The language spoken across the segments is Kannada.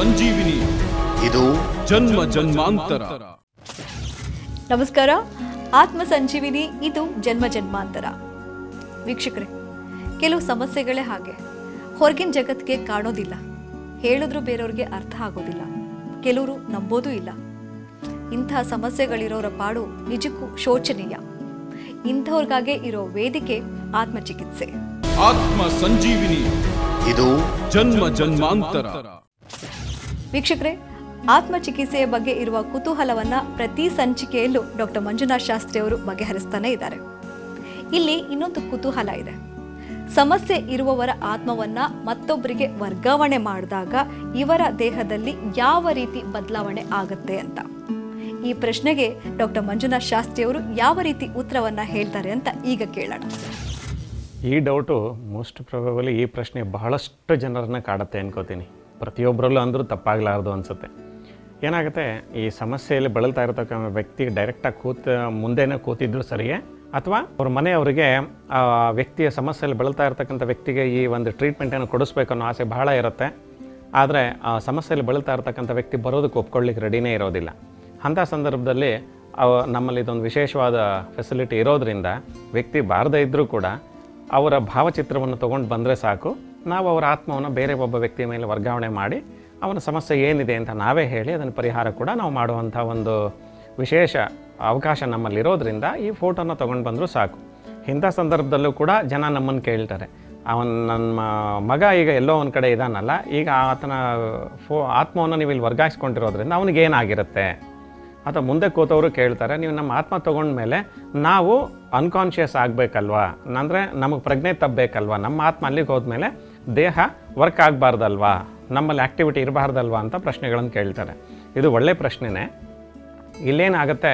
ಸಂಜೀವಿನಿ ಇದು ಜನ್ಮ ಜನ್ಮಾಂತರ ನಮಸ್ಕಾರ ಆತ್ಮ ಸಂಜೀವಿನಿ ಇದು ಜನ್ಮ ಜನ್ಮಾಂತರ ವೀಕ್ಷಕರೇ ಕೆಲವು ಸಮಸ್ಯೆಗಳೇ ಹಾಗೆ ಹೊರಗಿನ ಜಗತ್ತಿಗೆ ಕಾಣೋದಿಲ್ಲ ಹೇಳಿದ್ರು ಬೇರೆಯವ್ರಿಗೆ ಅರ್ಥ ಆಗೋದಿಲ್ಲ ಕೆಲವರು ನಂಬೋದೂ ಇಲ್ಲ ಇಂಥ ಸಮಸ್ಯೆಗಳಿರೋರ ಪಾಡು ನಿಜಕ್ಕೂ ಶೋಚನೀಯ ಇಂಥವ್ರಿಗಾಗೆ ಇರೋ ವೇದಿಕೆ ಆತ್ಮಚಿಕಿತ್ಸೆ ಆತ್ಮ ಸಂಜೀವಿನಿ ಇದು ಜನ್ಮ ಜನ್ಮಾಂತರ ವೀಕ್ಷಕರೇ ಆತ್ಮಚಿಕಿತ್ಸೆಯ ಬಗ್ಗೆ ಇರುವ ಕುತೂಹಲವನ್ನ ಪ್ರತಿ ಸಂಚಿಕೆಯಲ್ಲೂ ಡಾಕ್ಟರ್ ಮಂಜುನಾಥ್ ಶಾಸ್ತ್ರಿ ಅವರು ಬಗೆಹರಿಸ್ತಾನೆ ಇದ್ದಾರೆ ಇಲ್ಲಿ ಇನ್ನೊಂದು ಕುತೂಹಲ ಇದೆ ಸಮಸ್ಯೆ ಇರುವವರ ಆತ್ಮವನ್ನ ಮತ್ತೊಬ್ಬರಿಗೆ ವರ್ಗಾವಣೆ ಮಾಡಿದಾಗ ಇವರ ದೇಹದಲ್ಲಿ ಯಾವ ರೀತಿ ಬದಲಾವಣೆ ಆಗುತ್ತೆ ಅಂತ ಈ ಪ್ರಶ್ನೆಗೆ ಡಾಕ್ಟರ್ ಮಂಜುನಾಥ್ ಶಾಸ್ತ್ರಿ ಅವರು ಯಾವ ರೀತಿ ಉತ್ತರವನ್ನ ಹೇಳ್ತಾರೆ ಅಂತ ಈಗ ಕೇಳೋಣ ಈ ಡೌಟು ಮೋಸ್ಟ್ ಪ್ರೊಬಬಲಿ ಈ ಪ್ರಶ್ನೆ ಬಹಳಷ್ಟು ಜನರನ್ನ ಕಾಡುತ್ತೆ ಅನ್ಕೋತೀನಿ ಪ್ರತಿಯೊಬ್ಬರಲ್ಲೂ ಅಂದರೂ ತಪ್ಪಾಗಲಾರ್ದು ಅನಿಸುತ್ತೆ ಏನಾಗುತ್ತೆ ಈ ಸಮಸ್ಯೆಯಲ್ಲಿ ಬಳಲ್ತಾ ಇರತಕ್ಕಂಥ ವ್ಯಕ್ತಿ ಡೈರೆಕ್ಟಾಗಿ ಕೂತ ಮುಂದೆನೇ ಕೂತಿದ್ರು ಸರಿಯೇ ಅಥವಾ ಅವ್ರ ಮನೆಯವರಿಗೆ ಆ ವ್ಯಕ್ತಿಯ ಸಮಸ್ಯೆಯಲ್ಲಿ ಬಳಲ್ತಾ ಇರತಕ್ಕಂಥ ವ್ಯಕ್ತಿಗೆ ಈ ಒಂದು ಟ್ರೀಟ್ಮೆಂಟನ್ನು ಕೊಡಿಸ್ಬೇಕು ಅನ್ನೋ ಆಸೆ ಬಹಳ ಇರುತ್ತೆ ಆದರೆ ಆ ಸಮಸ್ಯೆಯಲ್ಲಿ ಬಳಲ್ತಾ ಇರತಕ್ಕಂಥ ವ್ಯಕ್ತಿ ಬರೋದಕ್ಕೆ ಒಪ್ಕೊಳ್ಳಿಕ್ಕೆ ರೆಡಿನೇ ಇರೋದಿಲ್ಲ ಅಂಥ ಸಂದರ್ಭದಲ್ಲಿ ಅವ ನಮ್ಮಲ್ಲಿ ಇದೊಂದು ವಿಶೇಷವಾದ ಫೆಸಿಲಿಟಿ ಇರೋದ್ರಿಂದ ವ್ಯಕ್ತಿ ಬಾರದೇ ಇದ್ದರೂ ಕೂಡ ಅವರ ಭಾವಚಿತ್ರವನ್ನು ತೊಗೊಂಡು ಬಂದರೆ ಸಾಕು ನಾವು ಅವರ ಆತ್ಮವನ್ನು ಬೇರೆ ಒಬ್ಬ ವ್ಯಕ್ತಿಯ ಮೇಲೆ ವರ್ಗಾವಣೆ ಮಾಡಿ ಅವನ ಸಮಸ್ಯೆ ಏನಿದೆ ಅಂತ ನಾವೇ ಹೇಳಿ ಅದನ್ನು ಪರಿಹಾರ ಕೂಡ ನಾವು ಮಾಡುವಂಥ ಒಂದು ವಿಶೇಷ ಅವಕಾಶ ನಮ್ಮಲ್ಲಿರೋದ್ರಿಂದ ಈ ಫೋಟೋನ ತೊಗೊಂಡು ಬಂದರೂ ಸಾಕು ಇಂಥ ಸಂದರ್ಭದಲ್ಲೂ ಕೂಡ ಜನ ನಮ್ಮನ್ನು ಕೇಳ್ತಾರೆ ಅವನ ನಮ್ಮ ಮಗ ಈಗ ಎಲ್ಲೋ ಒಂದು ಕಡೆ ಇದ್ದಾನಲ್ಲ ಈಗ ಆತನ ಫೋ ಆತ್ಮವನ್ನು ನೀವು ಇಲ್ಲಿ ವರ್ಗಾಯಿಸ್ಕೊಂಡಿರೋದ್ರಿಂದ ಅವನಿಗೆ ಏನಾಗಿರುತ್ತೆ ಅಥವಾ ಮುಂದೆ ಕೂತವರು ಕೇಳ್ತಾರೆ ನೀವು ನಮ್ಮ ಆತ್ಮ ತೊಗೊಂಡ್ಮೇಲೆ ನಾವು ಅನ್ಕಾನ್ಷಿಯಸ್ ಆಗಬೇಕಲ್ವಾ ಅಂದರೆ ನಮಗೆ ಪ್ರಜ್ಞೆ ತಪ್ಪಬೇಕಲ್ವಾ ನಮ್ಮ ಆತ್ಮ ಅಲ್ಲಿಗೆ ಹೋದ್ಮೇಲೆ ದೇಹ ವರ್ಕ್ ಆಗಬಾರ್ದಲ್ವಾ ನಮ್ಮಲ್ಲಿ ಆ್ಯಕ್ಟಿವಿಟಿ ಇರಬಾರ್ದಲ್ವಾ ಅಂತ ಪ್ರಶ್ನೆಗಳನ್ನು ಕೇಳ್ತಾರೆ ಇದು ಒಳ್ಳೆ ಪ್ರಶ್ನೆನೇ ಇಲ್ಲೇನಾಗುತ್ತೆ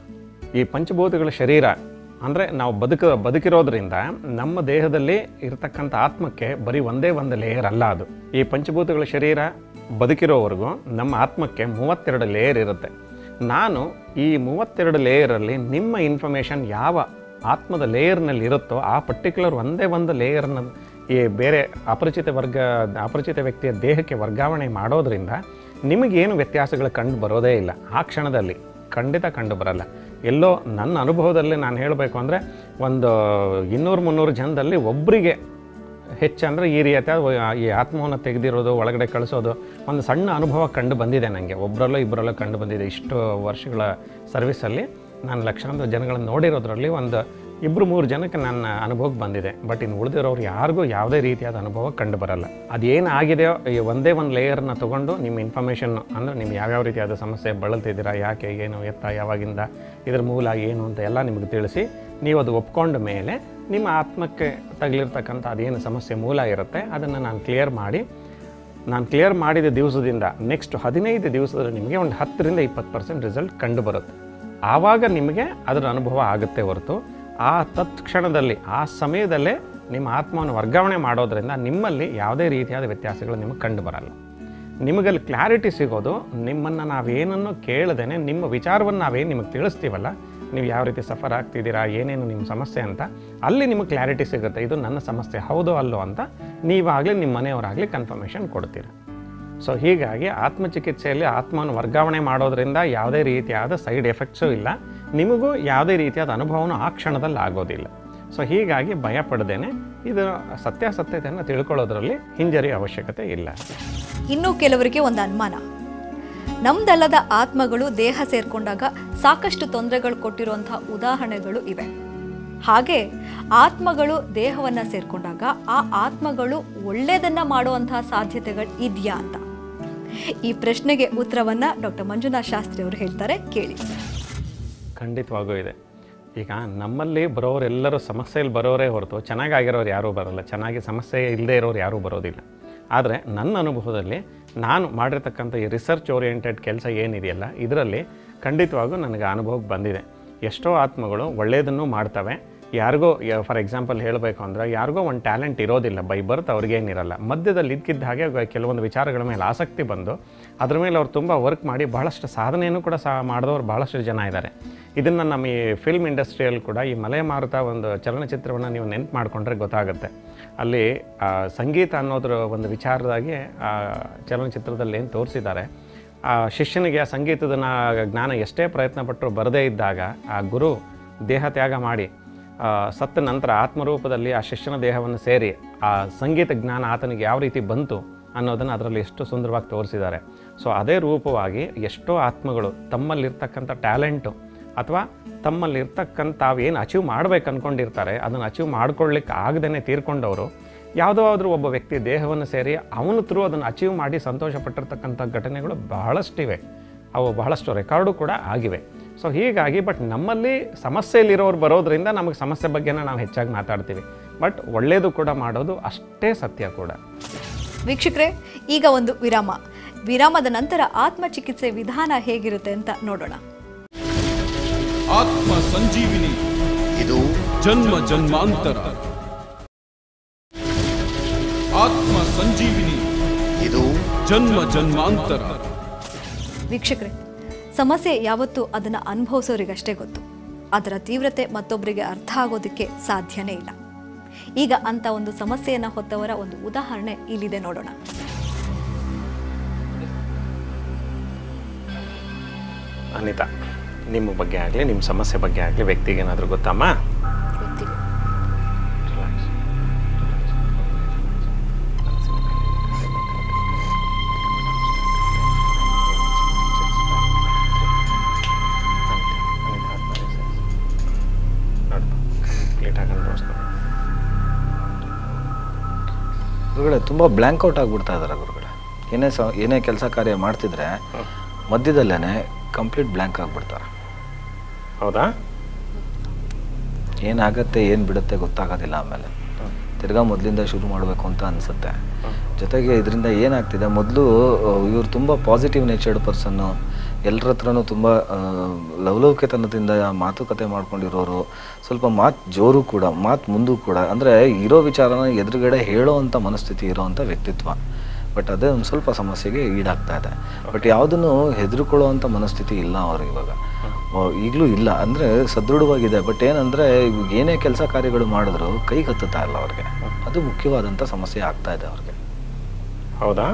ಈ ಪಂಚಭೂತಗಳ ಶರೀರ ಅಂದರೆ ನಾವು ಬದುಕ ಬದುಕಿರೋದ್ರಿಂದ ನಮ್ಮ ದೇಹದಲ್ಲಿ ಇರತಕ್ಕಂಥ ಆತ್ಮಕ್ಕೆ ಬರೀ ಒಂದೇ ಒಂದು ಲೇಯರ್ ಅಲ್ಲ ಅದು ಈ ಪಂಚಭೂತಗಳ ಶರೀರ ಬದುಕಿರೋವರೆಗೂ ನಮ್ಮ ಆತ್ಮಕ್ಕೆ ಮೂವತ್ತೆರಡು ಲೇಯರ್ ಇರುತ್ತೆ ನಾನು ಈ ಮೂವತ್ತೆರಡು ಲೇಯರಲ್ಲಿ ನಿಮ್ಮ ಇನ್ಫಾರ್ಮೇಷನ್ ಯಾವ ಆತ್ಮದ ಲೇಯರ್ನಲ್ಲಿ ಇರುತ್ತೋ ಆ ಪರ್ಟಿಕ್ಯುಲರ್ ಒಂದೇ ಒಂದು ಲೇಯರ್ನ ಈ ಬೇರೆ ಅಪರಿಚಿತ ವರ್ಗ ಅಪರಿಚಿತ ವ್ಯಕ್ತಿಯ ದೇಹಕ್ಕೆ ವರ್ಗಾವಣೆ ಮಾಡೋದ್ರಿಂದ ನಿಮಗೇನು ವ್ಯತ್ಯಾಸಗಳು ಕಂಡು ಬರೋದೇ ಇಲ್ಲ ಆ ಕ್ಷಣದಲ್ಲಿ ಖಂಡಿತ ಕಂಡು ಬರಲ್ಲ ಎಲ್ಲೋ ನನ್ನ ಅನುಭವದಲ್ಲಿ ನಾನು ಹೇಳಬೇಕು ಅಂದರೆ ಒಂದು ಇನ್ನೂರು ಮುನ್ನೂರು ಜನದಲ್ಲಿ ಒಬ್ಬರಿಗೆ ಹೆಚ್ಚಂದರೆ ಈ ರೀತಿಯ ಈ ಆತ್ಮವನ್ನು ತೆಗೆದಿರೋದು ಒಳಗಡೆ ಕಳಿಸೋದು ಒಂದು ಸಣ್ಣ ಅನುಭವ ಕಂಡು ಬಂದಿದೆ ನನಗೆ ಒಬ್ಬರಲ್ಲೋ ಇಬ್ಬರಲ್ಲೋ ಕಂಡು ಬಂದಿದೆ ಇಷ್ಟು ವರ್ಷಗಳ ಸರ್ವಿಸಲ್ಲಿ ನಾನು ಲಕ್ಷಾಂತರ ಜನಗಳನ್ನು ನೋಡಿರೋದ್ರಲ್ಲಿ ಒಂದು ಇಬ್ಬರು ಮೂರು ಜನಕ್ಕೆ ನನ್ನ ಅನುಭವಕ್ಕೆ ಬಂದಿದೆ ಬಟ್ ಇನ್ನು ಉಳಿದಿರೋರು ಯಾರಿಗೂ ಯಾವುದೇ ರೀತಿಯಾದ ಅನುಭವ ಕಂಡು ಬರಲ್ಲ ಅದೇನು ಆಗಿದೆಯೋ ಈ ಒಂದೇ ಒಂದು ಲೇಯರ್ನ ತೊಗೊಂಡು ನಿಮ್ಮ ಇನ್ಫಾರ್ಮೇಷನ್ ಅಂದರೆ ನೀವು ಯಾವ್ಯಾವ ರೀತಿಯಾದ ಸಮಸ್ಯೆ ಬಳಲ್ತಿದ್ದೀರಾ ಯಾಕೆ ಏನು ಎತ್ತ ಯಾವಾಗಿಂದ ಇದ್ರ ಮೂಲ ಏನು ಅಂತ ಎಲ್ಲ ನಿಮಗೆ ತಿಳಿಸಿ ನೀವು ಅದು ಒಪ್ಕೊಂಡ ಮೇಲೆ ನಿಮ್ಮ ಆತ್ಮಕ್ಕೆ ತಗಲಿರ್ತಕ್ಕಂಥ ಅದೇನು ಸಮಸ್ಯೆ ಮೂಲ ಇರುತ್ತೆ ಅದನ್ನು ನಾನು ಕ್ಲಿಯರ್ ಮಾಡಿ ನಾನು ಕ್ಲಿಯರ್ ಮಾಡಿದ ದಿವಸದಿಂದ ನೆಕ್ಸ್ಟ್ ಹದಿನೈದು ದಿವಸದಲ್ಲಿ ನಿಮಗೆ ಒಂದು ಹತ್ತರಿಂದ ಇಪ್ಪತ್ತು ಪರ್ಸೆಂಟ್ ರಿಸಲ್ಟ್ ಕಂಡು ಬರುತ್ತೆ ಆವಾಗ ನಿಮಗೆ ಅದರ ಅನುಭವ ಆಗುತ್ತೆ ಹೊರತು ಆ ತತ್ಕ್ಷಣದಲ್ಲಿ ಆ ಸಮಯದಲ್ಲೇ ನಿಮ್ಮ ಆತ್ಮವನ್ನು ವರ್ಗಾವಣೆ ಮಾಡೋದ್ರಿಂದ ನಿಮ್ಮಲ್ಲಿ ಯಾವುದೇ ರೀತಿಯಾದ ವ್ಯತ್ಯಾಸಗಳು ನಿಮಗೆ ಕಂಡು ಬರಲ್ಲ ನಿಮಗಲ್ಲಿ ಕ್ಲಾರಿಟಿ ಸಿಗೋದು ನಿಮ್ಮನ್ನು ನಾವೇನನ್ನು ಕೇಳದೇನೆ ನಿಮ್ಮ ವಿಚಾರವನ್ನು ನಾವೇನು ನಿಮಗೆ ತಿಳಿಸ್ತೀವಲ್ಲ ನೀವು ಯಾವ ರೀತಿ ಸಫರ್ ಆಗ್ತಿದ್ದೀರಾ ಏನೇನು ನಿಮ್ಮ ಸಮಸ್ಯೆ ಅಂತ ಅಲ್ಲಿ ನಿಮಗೆ ಕ್ಲಾರಿಟಿ ಸಿಗುತ್ತೆ ಇದು ನನ್ನ ಸಮಸ್ಯೆ ಹೌದೋ ಅಲ್ಲೋ ಅಂತ ನೀವಾಗಲಿ ನಿಮ್ಮ ಮನೆಯವರಾಗಲಿ ಕನ್ಫರ್ಮೇಷನ್ ಕೊಡ್ತೀರ ಸೊ ಹೀಗಾಗಿ ಆತ್ಮಚಿಕಿತ್ಸೆಯಲ್ಲಿ ಆತ್ಮವನ್ನು ವರ್ಗಾವಣೆ ಮಾಡೋದ್ರಿಂದ ಯಾವುದೇ ರೀತಿಯಾದ ಸೈಡ್ ಎಫೆಕ್ಟ್ಸು ಇಲ್ಲ ನಿಮಗೂ ಯಾವುದೇ ರೀತಿಯಾದ ಅನುಭವನೂ ಆ ಕ್ಷಣದಲ್ಲಿ ಆಗೋದಿಲ್ಲ ಸೊ ಹೀಗಾಗಿ ಭಯ ಪಡ್ದೇನೆ ಇದು ಸತ್ಯಾಸತ್ಯತೆಯನ್ನು ತಿಳ್ಕೊಳ್ಳೋದ್ರಲ್ಲಿ ಹಿಂಜರಿಯ ಅವಶ್ಯಕತೆ ಇಲ್ಲ ಇನ್ನು ಕೆಲವರಿಗೆ ಒಂದು ಅನುಮಾನ ನಮ್ದಲ್ಲದ ಆತ್ಮಗಳು ದೇಹ ಸೇರ್ಕೊಂಡಾಗ ಸಾಕಷ್ಟು ತೊಂದರೆಗಳು ಕೊಟ್ಟಿರುವಂತಹ ಉದಾಹರಣೆಗಳು ಇವೆ ಹಾಗೆ ಆತ್ಮಗಳು ದೇಹವನ್ನ ಸೇರ್ಕೊಂಡಾಗ ಆ ಆತ್ಮಗಳು ಒಳ್ಳೆಯದನ್ನ ಮಾಡುವಂತಹ ಸಾಧ್ಯತೆಗಳು ಇದೆಯಾ ಅಂತ ಈ ಪ್ರಶ್ನೆಗೆ ಉತ್ತರವನ್ನ ಡಾಕ್ಟರ್ ಮಂಜುನಾಥ್ ಶಾಸ್ತ್ರಿ ಅವರು ಹೇಳ್ತಾರೆ ಕೇಳಿ ಖಂಡಿತವಾಗೂ ಇದೆ ಈಗ ನಮ್ಮಲ್ಲಿ ಬರೋರೆಲ್ಲರೂ ಸಮಸ್ಯೆಯಲ್ಲಿ ಬರೋರೇ ಹೊರತು ಚೆನ್ನಾಗಾಗಿರೋರು ಯಾರೂ ಬರೋಲ್ಲ ಚೆನ್ನಾಗಿ ಸಮಸ್ಯೆ ಇಲ್ಲದೆ ಇರೋರು ಯಾರೂ ಬರೋದಿಲ್ಲ ಆದರೆ ನನ್ನ ಅನುಭವದಲ್ಲಿ ನಾನು ಮಾಡಿರ್ತಕ್ಕಂಥ ಈ ರಿಸರ್ಚ್ ಓರಿಯೆಂಟೆಡ್ ಕೆಲಸ ಏನಿದೆಯಲ್ಲ ಇದರಲ್ಲಿ ಖಂಡಿತವಾಗೂ ನನಗೆ ಅನುಭವಕ್ಕೆ ಬಂದಿದೆ ಎಷ್ಟೋ ಆತ್ಮಗಳು ಒಳ್ಳೆಯದನ್ನು ಮಾಡ್ತವೆ ಯಾರಿಗೋ ಫಾರ್ ಎಕ್ಸಾಂಪಲ್ ಹೇಳಬೇಕು ಅಂದ್ರೆ ಯಾರಿಗೋ ಒಂದು ಟ್ಯಾಲೆಂಟ್ ಇರೋದಿಲ್ಲ ಬೈ ಬರ್ತ್ ಅವ್ರಿಗೇನಿರಲ್ಲ ಮಧ್ಯದಲ್ಲಿ ಇದ್ಕಿದ್ದ ಹಾಗೆ ಗ- ಕೆಲವೊಂದು ವಿಚಾರಗಳ ಮೇಲೆ ಆಸಕ್ತಿ ಬಂದು ಅದ್ರ ಮೇಲೆ ಅವ್ರು ತುಂಬ ವರ್ಕ್ ಮಾಡಿ ಬಹಳಷ್ಟು ಸಾಧನೆಯನ್ನು ಕೂಡ ಸಹ ಮಾಡಿದವರು ಬಹಳಷ್ಟು ಜನ ಇದ್ದಾರೆ ಇದನ್ನು ನಮ್ಮ ಈ ಫಿಲ್ಮ್ ಇಂಡಸ್ಟ್ರಿಯಲ್ಲಿ ಕೂಡ ಈ ಮಲೆ ಮಾರುತ ಒಂದು ಚಲನಚಿತ್ರವನ್ನು ನೀವು ನೆನ್ಪು ಮಾಡಿಕೊಂಡ್ರೆ ಗೊತ್ತಾಗುತ್ತೆ ಅಲ್ಲಿ ಆ, ಸಂಗೀತ ಅನ್ನೋದ್ರ ಒಂದು ವಿಚಾರದಾಗಿ ಆ ಚಲನಚಿತ್ರದಲ್ಲಿ ಏನು ತೋರಿಸಿದ್ದಾರೆ ಆ ಶಿಷ್ಯನಿಗೆ ಆ ಸಂಗೀತದ ನಾ- ಜ್ಞಾನ ಎಷ್ಟೇ ಪ್ರಯತ್ನ ಪಟ್ಟರು ಬರದೇ ಇದ್ದಾಗ ಆ ಗುರು ದೇಹ ತ್ಯಾಗ ಮಾಡಿ ಆ, ಸತ್ತ ನಂತರ ಆತ್ಮರೂಪದಲ್ಲಿ ಆ ಶಿಷ್ಯನ ದೇಹವನ್ನು ಸೇರಿ ಆ ಸಂಗೀತ ಜ್ಞಾನ ಆತನಿಗೆ ಯಾವ ರೀತಿ ಬಂತು ಅನ್ನೋದನ್ನು ಅದರಲ್ಲಿ ಎಷ್ಟು ಸುಂದರವಾಗಿ ತೋರಿಸಿದ್ದಾರೆ ಸೊ ಅದೇ ರೂಪವಾಗಿ ಎಷ್ಟೋ ಆತ್ಮಗಳು ತಮ್ಮಲ್ಲಿರ್ತಕ್ಕಂಥ ಟ್ಯಾಲೆಂಟು ಅಥವಾ ತಮ್ಮಲ್ಲಿರ್ತಕ್ಕಂಥ ತಾವೇನು ಅಚೀವ್ ಮಾಡ್ಬೇಕು ಅಂದ್ಕೊಂಡಿರ್ತಾರೆ ಅದನ್ನು ಅಚೀವ್ ಮಾಡ್ಕೊಳ್ಳಿಕ್ಕೆ ಆಗದೇ ತೀರ್ಕೊಂಡವರು ಯಾವುದೋ ಆದರೂ ಒಬ್ಬ ವ್ಯಕ್ತಿ ದೇಹವನ್ನು ಸೇರಿ ಅವನು ಥ್ರೂ ಅದನ್ನು ಅಚೀವ್ ಮಾಡಿ ಸಂತೋಷ ಪಟ್ಟಿರ್ತಕ್ಕಂಥ ಘಟನೆಗಳು ಬಹಳಷ್ಟಿವೆ ಅವು ಬಹಳಷ್ಟು ರೆಕಾರ್ಡು ಕೂಡ ಆಗಿವೆ ಸೊ ಹೀಗಾಗಿ ಬಟ್ ನಮ್ಮಲ್ಲಿ ಸಮಸ್ಯೆಯಲ್ಲಿರೋರು ಬರೋದ್ರಿಂದ ನಮಗೆ ಸಮಸ್ಯೆ ಬಗ್ಗೆನ ನಾವು ಹೆಚ್ಚಾಗಿ ಮಾತಾಡ್ತೀವಿ ಬಟ್ ಒಳ್ಳೆಯದು ಕೂಡ ಮಾಡೋದು ಅಷ್ಟೇ ಸತ್ಯ ಕೂಡ ವೀಕ್ಷಕರೇ ಈಗ ಒಂದು ವಿರಾಮ ವಿರಾಮದ ನಂತರ ಆತ್ಮಚಿಕಿತ್ಸೆ ವಿಧಾನ ಹೇಗಿರುತ್ತೆ ಅಂತ ನೋಡೋಣ ಆತ್ಮ ಸಂಜೀವಿನಿ ಇದು ಜನ್ಮ ಜನ್ಮಾಂತರ ಆತ್ಮ ಸಂಜೀವಿನಿ ಇದು ಜನ್ಮ ಜನ್ಮಾಂತರ ವೀಕ್ಷಕರೇ ಸಮಸ್ಯೆ ಯಾವತ್ತೂ ಅದನ್ನು ಅನುಭವಿಸೋರಿಗಷ್ಟೇ ಗೊತ್ತು ಅದರ ತೀವ್ರತೆ ಮತ್ತೊಬ್ಬರಿಗೆ ಅರ್ಥ ಆಗೋದಕ್ಕೆ ಸಾಧ್ಯನೇ ಇಲ್ಲ ಈಗ ಅಂತ ಒಂದು ಸಮಸ್ಯೆಯನ್ನು ಹೊತ್ತವರ ಒಂದು ಉದಾಹರಣೆ ಇಲ್ಲಿದೆ ನೋಡೋಣ ಅನಿತಾ ನಿಮ್ಮ ಬಗ್ಗೆ ಆಗಲಿ ನಿಮ್ಮ ಸಮಸ್ಯೆ ಬಗ್ಗೆ ಆಗಲಿ ವ್ಯಕ್ತಿಗೆ ಏನಾದರೂ ಗೊತ್ತಮ್ಮ ಗೊತ್ತಿಲ್ಲ ಗುರುಗಳೇ ತುಂಬ ಬ್ಲ್ಯಾಂಕ್ ಔಟ್ ಆಗಿಬಿಡ್ತಾ ಇದ್ದಾರೆ ಗುರುಗಳೇ ಏನೇ ಸ ಏನೇ ಕೆಲಸ ಕಾರ್ಯ ಮಾಡ್ತಿದ್ರೆ ಮಧ್ಯದಲ್ಲೇ ಕಂಪ್ಲೀಟ್ ಬ್ಲ್ಯಾಂಕ್ ಆಗಿಬಿಡ್ತಾರೆ ಹೌದಾ ಏನಾಗತ್ತೆ ಏನು ಬಿಡುತ್ತೆ ಗೊತ್ತಾಗೋದಿಲ್ಲ ಆಮೇಲೆ ತಿರ್ಗಾ ಮೊದಲಿಂದ ಶುರು ಮಾಡಬೇಕು ಅಂತ ಅನಿಸುತ್ತೆ ಜೊತೆಗೆ ಇದರಿಂದ ಏನಾಗ್ತಿದೆ ಮೊದಲು ಇವರು ತುಂಬ ಪಾಸಿಟಿವ್ ನೇಚರ್ಡ್ ಪರ್ಸನ್ನು ಎಲ್ಲರ ಹತ್ರನೂ ತುಂಬ ಆ, ಲವಲವಿಕೆತನದಿಂದ ಮಾತುಕತೆ ಮಾಡ್ಕೊಂಡಿರೋರು ಸ್ವಲ್ಪ ಮಾತು ಜೋರು ಕೂಡ ಮಾತು ಮುಂದೂ ಕೂಡ ಅಂದರೆ ಇರೋ ವಿಚಾರನ ಎದುರುಗಡೆ ಹೇಳೋ ಅಂಥ ಮನಸ್ಥಿತಿ ಇರೋವಂಥ ವ್ಯಕ್ತಿತ್ವ ಬಟ್ ಅದೇ ಒಂದು ಸ್ವಲ್ಪ ಸಮಸ್ಯೆಗೆ ಈಡಾಗ್ತಾ ಇದೆ ಬಟ್ ಯಾವುದನ್ನು ಹೆದರ್ಕೊಳ್ಳೋ ಅಂಥ ಮನಸ್ಥಿತಿ ಇಲ್ಲ ಅವ್ರಿಗೆ ಇವಾಗ ಈಗಲೂ ಇಲ್ಲ ಅಂದರೆ ಸದೃಢವಾಗಿದೆ ಬಟ್ ಏನಂದರೆ ಇವಾಗ ಏನೇ ಕೆಲಸ ಕಾರ್ಯಗಳು ಮಾಡಿದ್ರು ಕೈಗೆ ಹತ್ತುತ್ತಾ ಇಲ್ಲ ಅವ್ರಿಗೆ ಅದು ಮುಖ್ಯವಾದಂಥ ಸಮಸ್ಯೆ ಆಗ್ತಾ ಇದೆ ಅವ್ರಿಗೆ ಹೌದಾ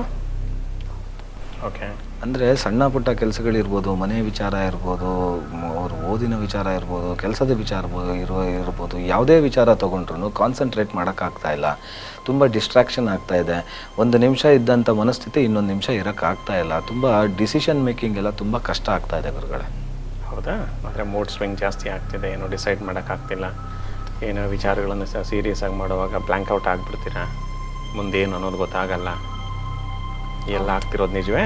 ಓಕೆ ಅಂದರೆ ಸಣ್ಣ ಪುಟ್ಟ ಕೆಲಸಗಳಿರ್ಬೋದು ಮನೆ ವಿಚಾರ ಇರ್ಬೋದು ಮ- ಅವ್ರ ಓದಿನ ವಿಚಾರ ಇರ್ಬೋದು ಕೆಲಸದ ವಿಚಾರ ಇರ್ಬೋದು ಇರೋ ಇರ್ಬೋದು ಯಾವುದೇ ವಿಚಾರ ತೊಗೊಂಡ್ರು ಕಾನ್ಸಂಟ್ರೇಟ್ ಮಾಡೋಕ್ಕಾಗ್ತಾ ಇಲ್ಲ ತುಂಬ ಡಿಸ್ಟ್ರಾಕ್ಷನ್ ಆಗ್ತಾ ಇದೆ ಒಂದು ನಿಮಿಷ ಇದ್ದಂಥ ಮನಸ್ಥಿತಿ ಇನ್ನೊಂದು ನಿಮಿಷ ಇರೋಕ್ಕಾಗ್ತಾ ಇಲ್ಲ ತುಂಬ ಡಿಸಿಷನ್ ಮೇಕಿಂಗ್ ಎಲ್ಲ ತುಂಬ ಕಷ್ಟ ಆಗ್ತಾ ಇದೆ ಗುರುಗಳೇ ಹೌದಾ ಅಂದರೆ ಮೂಡ್ ಸ್ವಿಂಗ್ ಜಾಸ್ತಿ ಆಗ್ತಿದೆ ಏನೋ ಡಿಸೈಡ್ ಮಾಡೋಕ್ಕಾಗ್ತಿಲ್ಲ ಏನೋ ವಿಚಾರಗಳನ್ನು ಸಹ ಸೀರಿಯಸ್ ಆಗಿ ಮಾಡುವಾಗ ಬ್ಲ್ಯಾಂಕ್ ಔಟ್ ಆಗಿಬಿಡ್ತೀರಾ ಮುಂದೇನು ಅನ್ನೋದು ಗೊತ್ತಾಗಲ್ಲ ಎಲ್ಲ ಆಗ್ತಿರೋದು ನಿಜವೇ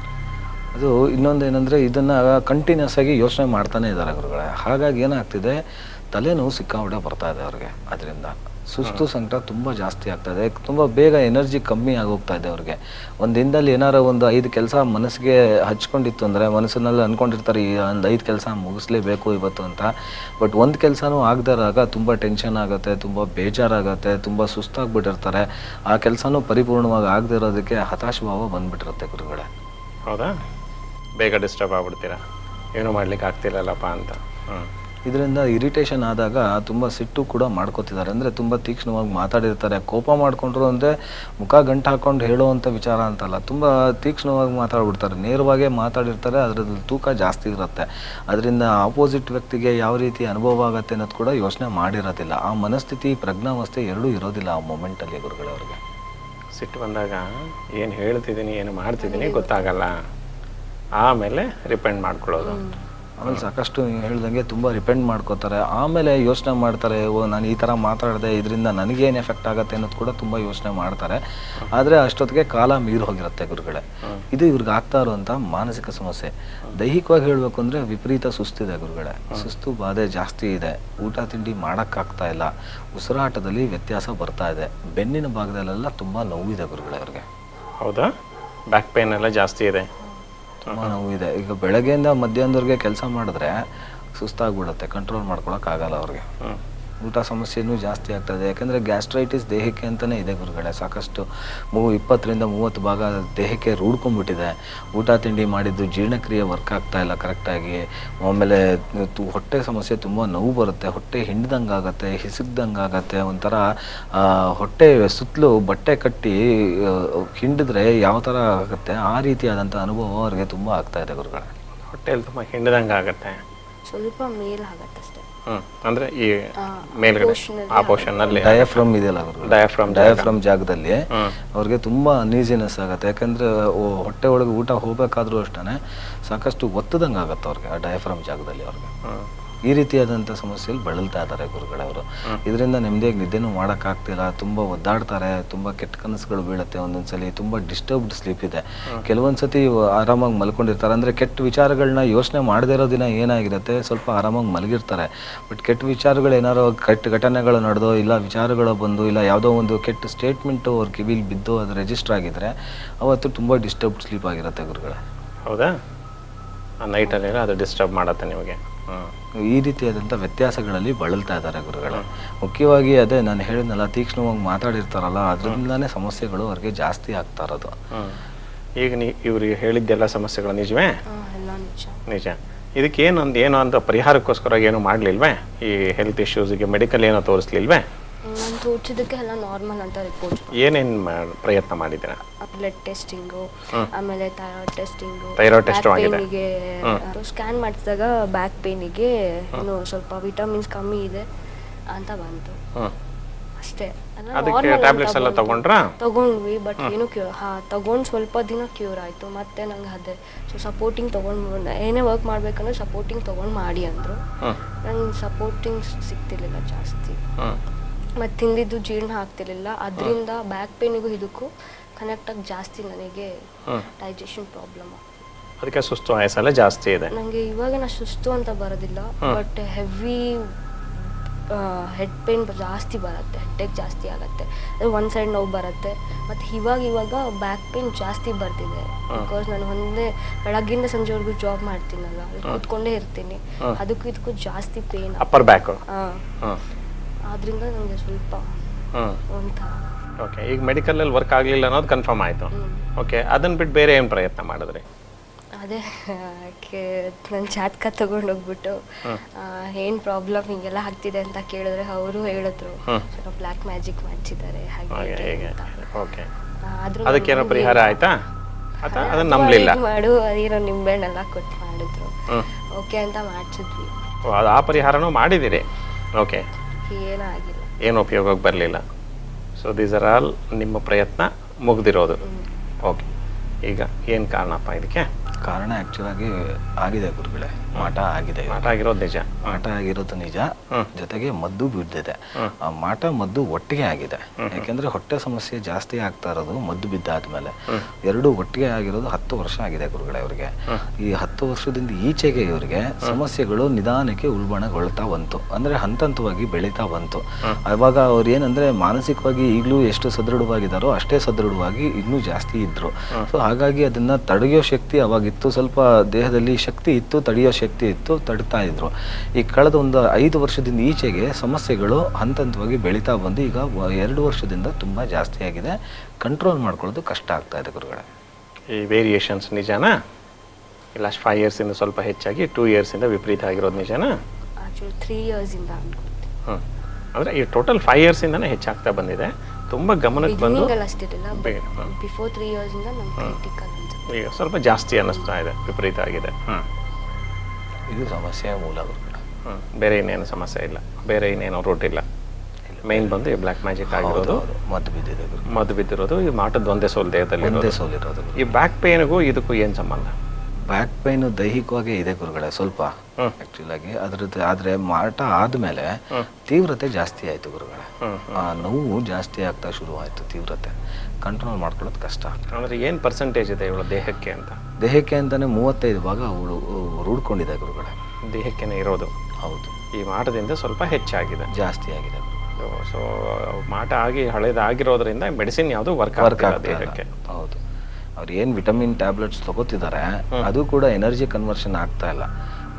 ಅದು ಇನ್ನೊಂದು ಏನಂದರೆ ಇದನ್ನು ಕಂಟಿನ್ಯೂಸ್ ಆಗಿ ಯೋಚನೆ ಮಾಡ್ತಾನೆ ಇದ್ದಾರೆ ಗುರುಗಳೇ ಹಾಗಾಗಿ ಏನಾಗ್ತಿದೆ ತಲೆನೋವು ಸಿಕ್ಕಾಪಟ್ಟೆ ಬರ್ತಾ ಇದೆ ಅವ್ರಿಗೆ ಅದರಿಂದ ಸುಸ್ತು ಸಂಕಟ ತುಂಬ ಜಾಸ್ತಿ ಆಗ್ತಾ ಇದೆ ತುಂಬ ಬೇಗ ಎನರ್ಜಿ ಕಮ್ಮಿ ಆಗೋಗ್ತಾ ಇದೆ ಅವ್ರಿಗೆ ಒಂದು ದಿನದಲ್ಲಿ ಏನಾರ ಒಂದು ಐದು ಕೆಲಸ ಮನಸ್ಸಿಗೆ ಹಚ್ಕೊಂಡಿತ್ತು ಅಂದರೆ ಮನಸ್ಸಿನಲ್ಲಿ ಅಂದ್ಕೊಂಡಿರ್ತಾರೆ ಈ ಒಂದು ಐದು ಕೆಲಸ ಮುಗಿಸ್ಲೇಬೇಕು ಇವತ್ತು ಅಂತ ಬಟ್ ಒಂದು ಕೆಲಸನೂ ಆಗದಿರಾಗ ತುಂಬ ಟೆನ್ಷನ್ ಆಗುತ್ತೆ ತುಂಬ ಬೇಜಾರಾಗುತ್ತೆ ತುಂಬ ಸುಸ್ತಾಗ್ಬಿಟ್ಟಿರ್ತಾರೆ ಆ ಕೆಲಸನೂ ಪರಿಪೂರ್ಣವಾಗಿ ಆಗದೆ ಇರೋದಕ್ಕೆ ಹತಾಶ ಭಾವ ಬಂದ್ಬಿಟ್ಟಿರುತ್ತೆ ಗುರುಗಳೇ ಹೌದಾ ಬೇಗ ಡಿಸ್ಟರ್ಬ್ ಆಗ್ಬಿಡ್ತೀರಾ ಏನೂ ಮಾಡ್ಲಿಕ್ಕೆ ಆಗ್ತಿಲ್ಲಲ್ಲಪ್ಪ ಅಂತ ಹ್ಞೂ ಇದರಿಂದ ಇರಿಟೇಷನ್ ಆದಾಗ ತುಂಬ ಸಿಟ್ಟು ಕೂಡ ಮಾಡ್ಕೋತಿದ್ದಾರೆ ಅಂದರೆ ತುಂಬ ತೀಕ್ಷ್ಣವಾಗಿ ಮಾತಾಡಿರ್ತಾರೆ ಕೋಪ ಮಾಡಿಕೊಂಡ್ರು ಅಂದರೆ ಮುಖ ಗಂಟು ಹಾಕೊಂಡು ಹೇಳುವಂಥ ವಿಚಾರ ಅಂತಲ್ಲ ತುಂಬ ತೀಕ್ಷ್ಣವಾಗಿ ಮಾತಾಡ್ಬಿಡ್ತಾರೆ ನೇರವಾಗೇ ಮಾತಾಡಿರ್ತಾರೆ ಅದರದ್ದು ತೂಕ ಜಾಸ್ತಿ ಇರುತ್ತೆ ಅದರಿಂದ ಆಪೋಸಿಟ್ ವ್ಯಕ್ತಿಗೆ ಯಾವ ರೀತಿ ಅನುಭವ ಆಗುತ್ತೆ ಅನ್ನೋದು ಕೂಡ ಯೋಚನೆ ಮಾಡಿರೋದಿಲ್ಲ ಆ ಮನಸ್ಥಿತಿ ಪ್ರಜ್ಞಾವಸ್ಥೆ ಎರಡೂ ಇರೋದಿಲ್ಲ ಆ ಮೊಮೆಂಟಲ್ಲಿ ಗುರುಗಳವ್ರಿಗೆ ಸಿಟ್ಟು ಬಂದಾಗ ಏನು ಹೇಳ್ತಿದ್ದೀನಿ ಏನು ಮಾಡ್ತಿದ್ದೀನಿ ಗೊತ್ತಾಗಲ್ಲ ಆಮೇಲೆ ರಿಪೆಂಡ್ ಮಾಡ್ಕೊಳ್ಳೋದು ಆಮೇಲೆ ಸಾಕಷ್ಟು ನೀವು ಹೇಳ್ದಂಗೆ ತುಂಬ ರಿಪೆಂಡ್ ಮಾಡ್ಕೋತಾರೆ ಆಮೇಲೆ ಯೋಚನೆ ಮಾಡ್ತಾರೆ ಓ ನಾನು ಈ ಥರ ಮಾತಾಡಿದೆ ಇದರಿಂದ ನನಗೇನು ಎಫೆಕ್ಟ್ ಆಗುತ್ತೆ ಅನ್ನೋದು ಕೂಡ ತುಂಬ ಯೋಚನೆ ಮಾಡ್ತಾರೆ ಆದರೆ ಅಷ್ಟೊತ್ತಿಗೆ ಕಾಲ ಮೀರಿ ಹೋಗಿರುತ್ತೆ ಗುರುಗಳೇ ಇದು ಇವ್ರಿಗೆ ಆಗ್ತಾ ಇರುವಂಥ ಮಾನಸಿಕ ಸಮಸ್ಯೆ ದೈಹಿಕವಾಗಿ ಹೇಳಬೇಕು ಅಂದರೆ ವಿಪರೀತ ಸುಸ್ತಿದೆ ಗುರುಗಳೇ ಸುಸ್ತು ಬಾಧೆ ಜಾಸ್ತಿ ಇದೆ ಊಟ ತಿಂಡಿ ಮಾಡೋಕ್ಕಾಗ್ತಾ ಇಲ್ಲ ಉಸಿರಾಟದಲ್ಲಿ ವ್ಯತ್ಯಾಸ ಬರ್ತಾ ಇದೆ ಬೆನ್ನಿನ ಭಾಗದಲ್ಲೆಲ್ಲ ತುಂಬ ನೋವಿದೆ ಗುರುಗಳೇ ಅವ್ರಿಗೆ ಹೌದಾ ಬ್ಯಾಕ್ ಪೇನ್ ಎಲ್ಲ ಜಾಸ್ತಿ ಇದೆ ತುಂಬ ನೋವಿದೆ ಈಗ ಬೆಳಗ್ಗೆಯಿಂದ ಮಧ್ಯಾಹ್ನದವರೆಗೆ ಕೆಲಸ ಮಾಡಿದ್ರೆ ಸುಸ್ತಾಗ್ಬಿಡುತ್ತೆ ಕಂಟ್ರೋಲ್ ಮಾಡ್ಕೊಳಕ್ಕಾಗಲ್ಲ ಅವ್ರಿಗೆ ಹ್ಞೂ ಊಟ ಸಮಸ್ಯೆನೂ ಜಾಸ್ತಿ ಆಗ್ತದೆ ಯಾಕಂದರೆ ಗ್ಯಾಸ್ಟ್ರೈಟಿಸ್ ದೇಹಕ್ಕೆ ಅಂತಲೇ ಇದೆ ಗುರುಗಳೇ ಸಾಕಷ್ಟು ಮೂ ಇಪ್ಪತ್ತರಿಂದ ಮೂವತ್ತು ಭಾಗ ದೇಹಕ್ಕೆ ರೂಢ್ಕೊಂಡ್ಬಿಟ್ಟಿದೆ ಊಟ ತಿಂಡಿ ಮಾಡಿದ್ದು ಜೀರ್ಣಕ್ರಿಯೆ ವರ್ಕ್ ಆಗ್ತಾ ಇಲ್ಲ ಕರೆಕ್ಟಾಗಿ ಆಮೇಲೆ ತು- ಹೊಟ್ಟೆ ಸಮಸ್ಯೆ ತುಂಬ ನೋವು ಬರುತ್ತೆ ಹೊಟ್ಟೆ ಹಿಂಡ್ದಂಗೆ ಆಗುತ್ತೆ ಹಿಸುಕ್ದಂಗೆ ಆಗುತ್ತೆ ಒಂಥರ ಆ, ಹೊಟ್ಟೆ ಸುತ್ತಲೂ ಬಟ್ಟೆ ಕಟ್ಟಿ ಆ, ಹಿಂಡಿದ್ರೆ ಯಾವ ಥರ ಆಗುತ್ತೆ ಆ ರೀತಿಯಾದಂಥ ಅನುಭವ ಅವ್ರಿಗೆ ತುಂಬ ಆಗ್ತಾ ಇದೆ ಗುರುಗಳೇ ಹೊಟ್ಟೆಯಲ್ಲಿ ತುಂಬ ಹಿಂಡ್ದಂಗೆ ಆಗುತ್ತೆ ಸ್ವಲ್ಪ ಮೇಲ್ ಆಗತ್ತಷ್ಟೇ ಹ್ಞೂ ಅಂದರೆ ಈ ಆ, ಮೇಲ್ಗಡೆ portion ಅಲ್ಲಿ ಆ ಪೋರ್ಷನ್ನಲ್ಲಿ ಡಯಾಫ್ರಮ್ ಇದೆಯಲ್ಲ ಗುರುಗಳೇ ಡಯಾಫ್ರಮ್ ಡಯಾಫ್ರಮ್ ಜಾಗದಲ್ಲಿ ಹ್ಮ್. ಅವ್ರಿಗೆ ತುಂಬಾ ಅನ್ಈಸಿನೆಸ್ ಆಗುತ್ತೆ ಯಾಕಂದ್ರೆ ಓ- ಹೊಟ್ಟೆ ಒಳಗೆ ಊಟ ಹೋಗ್ಬೇಕಾದ್ರೂ ಅಷ್ಟೇ ಸಾಕಷ್ಟು ಒತ್ತದಂಗೆ ಆಗುತ್ತೆ ಅವ್ರಿಗೆ ಆ ಡಯಾಫ್ರಮ್ ಜಾಗದಲ್ಲಿ ಅವ್ರಿಗೆ ಈ ರೀತಿಯಾದಂಥ ಸಮಸ್ಯೆಯಲ್ಲಿ ಬಳಲ್ತಾ ಇದ್ದಾರೆ ಗುರುಗಳವರು ಇದರಿಂದ ನೆಮ್ಮದಿಯಾಗಿ ನಿದ್ದೆನೂ ಮಾಡೋಕ್ಕಾಗ್ತಿಲ್ಲ ತುಂಬ ಒದ್ದಾಡ್ತಾರೆ ತುಂಬ ಕೆಟ್ಟ ಕನಸುಗಳು ಬೀಳುತ್ತೆ ಒಂದೊಂದ್ಸಲಿ ತುಂಬ ಡಿಸ್ಟರ್ಬ್ಡ್ ಸ್ಲೀಪ್ ಇದೆ ಕೆಲವೊಂದ್ಸತಿ ಆರಾಮಾಗಿ ಮಲ್ಕೊಂಡಿರ್ತಾರೆ ಅಂದರೆ ಕೆಟ್ಟ ವಿಚಾರಗಳನ್ನ ಯೋಚನೆ ಮಾಡದೇ ಇರೋ ದಿನ ಏನಾಗಿರುತ್ತೆ ಸ್ವಲ್ಪ ಆರಾಮಾಗಿ ಮಲಗಿರ್ತಾರೆ ಬಟ್ ಕೆಟ್ಟ ವಿಚಾರಗಳು ಏನಾರೋ ಕೆಟ್ಟ ಘಟನೆಗಳು ನಡೆದೋ ಇಲ್ಲ ವಿಚಾರಗಳು ಬಂದು ಇಲ್ಲ ಯಾವುದೋ ಒಂದು ಕೆಟ್ಟ ಸ್ಟೇಟ್ಮೆಂಟು ಅವ್ರ ಕಿವಿಲಿ ಬಿದ್ದು ಅದು ರಿಜಿಸ್ಟರ್ ಆಗಿದ್ರೆ ಅವತ್ತು ತುಂಬ ಡಿಸ್ಟರ್ಬ್ಡ್ ಸ್ಲೀಪ್ ಆಗಿರುತ್ತೆ ಗುರುಗಳೇ ಹೌದಾ ಆ ನೈಟಲ್ಲೆಲ್ಲ ಅದು ಡಿಸ್ಟರ್ಬ್ ಮಾಡುತ್ತೆ ನಿಮಗೆ ಹ್ಞೂ ಈ ರೀತಿಯಾದಂಥ ವ್ಯತ್ಯಾಸಗಳಲ್ಲಿ ಬಳಲ್ತಾ ಇದ್ದಾರೆ ಗುರುಗಳು ಮುಖ್ಯವಾಗಿ ಅದೇ ನಾನು ಹೇಳಿದ್ನಲ್ಲ ತೀಕ್ಷ್ಣವಾಗಿ ಮಾತಾಡಿರ್ತಾರಲ್ಲ ಅದರಿಂದನೇ ಸಮಸ್ಯೆಗಳು ಅವ್ರಿಗೆ ಜಾಸ್ತಿ ಆಗ್ತಾ ಇರೋದು ಹ್ಞೂ ಈಗ ನೀ ಇವ್ರಿಗೆ ಹೇಳಿದ್ದೆಲ್ಲ ಸಮಸ್ಯೆಗಳು ನಿಜವೇ ಆ, ಎಲ್ಲ ನಿಜ ನಿಜ ಇದಕ್ಕೆ ಏನೊಂದು ಏನೋ ಅಂತ ಪರಿಹಾರಕ್ಕೋಸ್ಕರ ಏನು ಮಾಡಲಿಲ್ವೇ ಈ ಹೆಲ್ತ್ ಇಶ್ಯೂಸಿಗೆ ಮೆಡಿಕಲ್ ಏನೋ ತೋರಿಸ್ಲಿಲ್ವೇ ನಾನು ತೋರಿಸಿದ್ದಕ್ಕೆ ಎಲ್ಲ ನಾರ್ಮಲ್ ಅಂತ ರಿಪೋರ್ಟ್ ಏನೇನು ಪ್ರಯತ್ನ ಮಾಡಿದ್ದೀರಾ ಬ್ಲಡ್ ಟೆಸ್ಟಿಂಗು ಆಮೇಲೆ ಥೈರಾಯ್ಡ್ ಟೆಸ್ಟಿಂಗು Thyroid test ಆಗಿದೆ. ಪೇನಿಗೆ ಸ್ಕ್ಯಾನ್ ಮಾಡಿಸಿದಾಗ ಬ್ಯಾಕ್ ಪೇನಿಗೆ ಇನ್ನು ಸ್ವಲ್ಪ ವಿಟಮಿನ್ಸ್ ಕಮ್ಮಿ ಇದೆ ಅಂತ ಬಂತು ಹ್ಞೂ ಅಷ್ಟೇ ಎಲ್ಲ ಅದಕ್ಕೆ normal ಅಂತ ಟ್ಯಾಬ್ಲೆಟ್ಸ್ ಎಲ್ಲ ಬಂತು. ತಗೊಂಡ್ರಾ ತಗೊಂಡ್ವಿ ಬಟ್ ಏನು ಕ್ಯೂರ್ ಹಾ ತಗೊಂಡು ಸ್ವಲ್ಪ ದಿನ ಕ್ಯೂರ್ ಆಯಿತು ಮತ್ತೆ ನಂಗೆ ಅದೇ ಸೊ ಸಪೋರ್ಟಿಂಗ್ ತೊಗೊಂಡು ಏನೇ ವರ್ಕ್ ಮಾಡ್ಬೇಕಂದ್ರೆ ಸಪೋರ್ಟಿಂಗ್ ತೊಗೊಂಡು ಮಾಡಿ ಅಂದರು ಹ್ಞೂ ನಂಗೆ ಸಪೋರ್ಟಿಂಗ್ ಸಿಗ್ತಿರ್ಲಿಲ್ಲ ಜಾಸ್ತಿ ಹ್ಞೂ ಮತ್ತು ತಿಂದಿದ್ದು ಜೀರ್ಣ ಆಗ್ತಿರ್ಲಿಲ್ಲ ಅದರಿಂದ ಬ್ಯಾಕ್ ಪೇನಿಗೂ ಇದಕ್ಕೂ ಕನೆಕ್ಟ್ ಆಗಿ ಜಾಸ್ತಿ ನನಗೆ ಹ್ಮ್. ಡೈಜೆಷನ್ ಪ್ರಾಬ್ಲಮ್ ಅದಕ್ಕೆ ಸುಸ್ತು ಆಯಸ್ಸೆಲ್ಲ ಜಾಸ್ತಿ ಇದೆ ನನಗೆ ಇವಾಗ ನಾ ಸುಸ್ತು ಅಂತ ಬರೋದಿಲ್ಲ ಬಟ್ ಹೆವಿ ಹೆಡ್ ಪೇನ್ ಜಾಸ್ತಿ ಬರುತ್ತೆ ಹೆಡ್ಡೇಕ್ ಜಾಸ್ತಿ ಆಗುತ್ತೆ ಅದು ಒಂದು ಸೈಡ್ ನೋವು ಬರುತ್ತೆ ಮತ್ತು ಇವಾಗ ಇವಾಗ ಬ್ಯಾಕ್ ಪೇನ್ ಜಾಸ್ತಿ ಬರ್ತಿದೆ ಬಿಕಾಸ್ ನಾನು ಒಂದೇ ಬೆಳಗ್ಗಿಂದ ಸಂಜೆವರೆಗೂ ಜಾಬ್ ಮಾಡ್ತೀನಲ್ಲ ಅಲ್ಲಿ ಕೂತ್ಕೊಂಡೇ ಇರ್ತೀನಿ ಅದಕ್ಕೂ ಇದಕ್ಕೂ ಜಾಸ್ತಿ ಪೇನ್ ಅಪ್ಪರ್ ಬ್ಯಾಕು ಹಾಂ ಹ್ಞೂ ಆದ್ರಿಂದ ನನಗೆ ಸ್ವಲ್ಪ ಹ್ಞೂ ಒಂಥರ ಓಕೆ ಈಗ ಮೆಡಿಕಲಲ್ಲಿ ವರ್ಕ್ ಆಗಲಿಲ್ಲ ಅನ್ನೋದು ಕನ್ಫರ್ಮ್ ಆಯಿತು ಓಕೆ ಅದನ್ನು ಬಿಟ್ಟು ಬೇರೆ ಏನು ಪ್ರಯತ್ನ ಮಾಡಿದ್ರಿ ಅದೇ ನನ್ನ ಜಾತಕ ತಗೊಂಡೋಗ್ಬಿಟ್ಟು ಏನು ಪ್ರಾಬ್ಲಮ್ ಹಿಂಗೆಲ್ಲ ಆಗ್ತಿದೆ ಅಂತ ಕೇಳಿದ್ರೆ ಅವರು ಹೇಳಿದ್ರು ಸ್ವಲ್ಪ ಬ್ಲ್ಯಾಕ್ ಮ್ಯಾಜಿಕ್ ಮಾಡ್ಸಿದ್ದಾರೆ ಹಾಗೆ ಹಾಗೆ ಹೀಗೆ ಹೇಗೆ ಅಂತ. ಓಕೆ ಆ, ಆದ್ರೂ ಅದಕ್ಕೇನೋ ನಂಗೆ ಪರಿಹಾರ ಆಯ್ತಾ ಅಥವಾ ಅದನ್ನು ಅಥವಾ ನಂಬಲಿಲ್ಲ ಹೀಗ್ ಮಾಡು ಅದೇನೋ ನಿಂಬೆಹಣ್ಣೆಲ್ಲ ಕೊಟ್ಟು ಮಾಡಿದ್ರು ಹ್ಞೂ ಓಕೆ ಅಂತ ಮಾಡಿಸಿದ್ವಿ ಅದು ಆ ಪರಿಹಾರನೂ ಮಾಡಿದ್ದೀರಿ ಓಕೆ ಏನೂ ಆಗಿಲ್ಲ ಏನು ಉಪಯೋಗಕ್ಕೆ ಬರಲಿಲ್ಲ ಸೊ ದೀಸ್ ಆರ್ ಆಲ್ ನಿಮ್ಮ ಪ್ರಯತ್ನ ಮುಗ್ದಿರೋದು ಓಕೆ ಈಗ ಏನು ಕಾರಣಪ್ಪ ಇದಕ್ಕೆ ಕಾರಣ ಆ್ಯಕ್ಚುಲಾಗಿ ಆಗಿದೆ ಗುರುಗಳೇ ಮಾಟ ಆಗಿದೆ ಮಾಟ ಆಗಿರೋದು ನಿಜ ಮಾಟ ಆಗಿರೋದು ನಿಜ ಜೊತೆಗೆ ಮದ್ದು ಬಿದ್ದಿದೆ ಆ ಮಾಟ ಮದ್ದು ಒಟ್ಟಿಗೆ ಆಗಿದೆ ಯಾಕೆಂದ್ರೆ ಹೊಟ್ಟೆ ಸಮಸ್ಯೆ ಜಾಸ್ತಿ ಆಗ್ತಾ ಇರೋದು ಮದ್ದು ಬಿದ್ದಾದ್ಮೇಲೆ ಎರಡು ಒಟ್ಟಿಗೆ ಆಗಿರೋದು ಹತ್ತು ವರ್ಷ ಆಗಿದೆ ಗುರುಗಳೇ ಅವರಿಗೆ ಈ ಹತ್ತು ವರ್ಷದಿಂದ ಈಚೆಗೆ ಇವರಿಗೆ ಸಮಸ್ಯೆಗಳು ನಿಧಾನಕ್ಕೆ ಉಲ್ಬಣಗೊಳ್ತಾ ಬಂತು ಅಂದ್ರೆ ಹಂತ ಹಂತವಾಗಿ ಬೆಳೀತಾ ಬಂತು ಅವಾಗ ಅವ್ರು ಏನಂದ್ರೆ ಮಾನಸಿಕವಾಗಿ ಈಗಲೂ ಎಷ್ಟು ಸದೃಢವಾಗಿದ್ದಾರೋ ಅಷ್ಟೇ ಸದೃಢವಾಗಿ ಇನ್ನೂ ಜಾಸ್ತಿ ಇದ್ರು ಸೊ ಹಾಗಾಗಿ ಅದನ್ನ ತಡೆಯೋ ಶಕ್ತಿ ಅವಾಗಿತ್ತು ಸ್ವಲ್ಪ ದೇಹದಲ್ಲಿ ಶಕ್ತಿ ಇತ್ತು ತಡೆಯೋ ಶಕ್ತಿ ಇತ್ತು ತಡ್ತಾ ಇದ್ರು ಈ ಕಳೆದ ಒಂದು ಐದು ವರ್ಷದಿಂದ ಈಚೆಗೆ ಸಮಸ್ಯೆಗಳು ಹಂತ ಹಂತವಾಗಿ ಬೆಳೀತಾ ಬಂದು ಈಗ ವ- ಎರಡು ವರ್ಷದಿಂದ ತುಂಬಾ ಜಾಸ್ತಿ ಆಗಿದೆ ಕಂಟ್ರೋಲ್ ಮಾಡ್ಕೊಳ್ಳೋದು ಕಷ್ಟ ಆಗ್ತಾ ಇದೆ ಗುರುಗಳೇ ಈ ವೇರಿಯೇಷನ್ಸ್ ನಿಜನಾ ಈ ಲಾಸ್ಟ್ ಫೈವ್ ಇಯರ್ಸಿಂದ ಸ್ವಲ್ಪ ಹೆಚ್ಚಾಗಿ ಟೂ ಇಯರ್ಸಿಂದ ವಿಪರೀತ ಆಗಿರೋದು ನಿಜನಾ ಆ್ಯಕ್ಚುಲಿ ತ್ರೀ ಇಯರ್ಸಿಂದ ಅನ್ಕೊಳ್ತೀನಿ ಹ್ಞೂ ಅಂದರೆ ಈ ಟೋಟಲ್ ಫೈವ್ ಇಯರ್ಸಿಂದನೇ ಹೆಚ್ಚಾಗ್ತಾ ಬಂದಿದೆ ತುಂಬ ಗಮನಕ್ಕೆ ಬಂದು ಬಿಗಿನಿಂಗಲ್ಲಿ ಅಷ್ಟಿರಲಿಲ್ಲ ಬೆ- ಹ್ಮ್. ಬಿಫೋರ್ ತ್ರೀ ಇಯರ್ಸಿಂದ ನಮ್ಮ ಕ್ರಿಟಿಕಲ್ ಅನ್ಸುತ್ತೆ ಈಗ ಸ್ವಲ್ಪ ಜಾಸ್ತಿ ಅನ್ನಿಸ್ತಾ ಇದೆ ವಿಪರೀತ ಆಗಿದೆ ಹ್ಞೂ ಇದು ಸಮಸ್ಯೆಯ ಮೂಲ ಗುರುಗಳೇ ಹ್ಞೂ ಬೇರೆ ಇನ್ನೇನು ಸಮಸ್ಯೆ ಇಲ್ಲ ಬೇರೆ ಇನ್ನೇನು ರೂಟ್ ಇಲ್ಲ ಮೈನ್ ಬಂದು ಈ ಬ್ಲ್ಯಾಕ್ ಮ್ಯಾಜಿಕ್ ಆಗಿರೋದು ಹೌದು ಮದ್ದು ಬಿದ್ದಿದೆ ಗುರು ಮದ್ದು ಬಿದ್ದಿರೋದು ಈ ಮಾಟದ ಒಂದೇ ಸೋಲ್ ದೇಹದಲ್ಲಿ ಒಂದೇ ಸೋಲಿರೋದು ಗುರು ಈ ಬ್ಯಾಕ್ ಪೇನ್ಗೂ ಇದಕ್ಕೂ ಏನು ಸಂಬಂಧ ಬ್ಯಾಕ್ ಪೈನ್ ದೈಹಿಕವಾಗಿ ಇದೆ ಗುರುಗಳೇ ಸ್ವಲ್ಪ ಹ್ಮ್. ಆಕ್ಚುಲ್ ಆಗಿ ಅದ್ರದ್ದು ಆದ್ರೆ ಮಾಟ ಆದ್ಮೇಲೆ ತೀವ್ರತೆ ಜಾಸ್ತಿ ಆಯ್ತು ಗುರುಗಳೇ ಆ ನೋವು ಜಾಸ್ತಿ ಆಗ್ತಾ ಶುರು ಆಯ್ತು ತೀವ್ರತೆ ಕಂಟ್ರೋಲ್ ಮಾಡ್ಕೊಳ್ಳೋದು ಕಷ್ಟ ಅಂದರೆ ಏನು ಪರ್ಸೆಂಟೇಜ್ ಇದೆ ಇವಳ ದೇಹಕ್ಕೆ ಅಂತ ದೇಹಕ್ಕೆ ಅಂತಾನೆ ಮೂವತ್ತೈದು ಭಾಗ ಅವಳು ರೂಢ್ಕೊಂಡಿದೆ ಗುರುಗಳೇ ದೇಹಕ್ಕೇನೆ ಇರೋದು ಹೌದು ಈ ಮಾಟದಿಂದ ಸ್ವಲ್ಪ ಹೆಚ್ಚಾಗಿದೆ ಜಾಸ್ತಿ ಆಗಿದೆ ಸೊ ಮಾಟ ಆಗಿ ಹಳೇದಾಗಿರೋದ್ರಿಂದ ಮೆಡಿಸಿನ್ ಯಾವುದು ವರ್ಕ್ ವರ್ಕ್ ಆಗ್ತಿಲ್ಲ ಆಗ್ತಾ ದೇಹಕ್ಕೆ ಇಲ್ಲ. ಹೌದು ಅವ್ರು ಏನು ವಿಟಮಿನ್ ಟ್ಯಾಬ್ಲೆಟ್ಸ್ ತಗೋತಿದ್ದಾರೆ ಅದು ಕೂಡ ಎನರ್ಜಿ ಕನ್ವರ್ಷನ್ ಆಗ್ತಾ ಇಲ್ಲ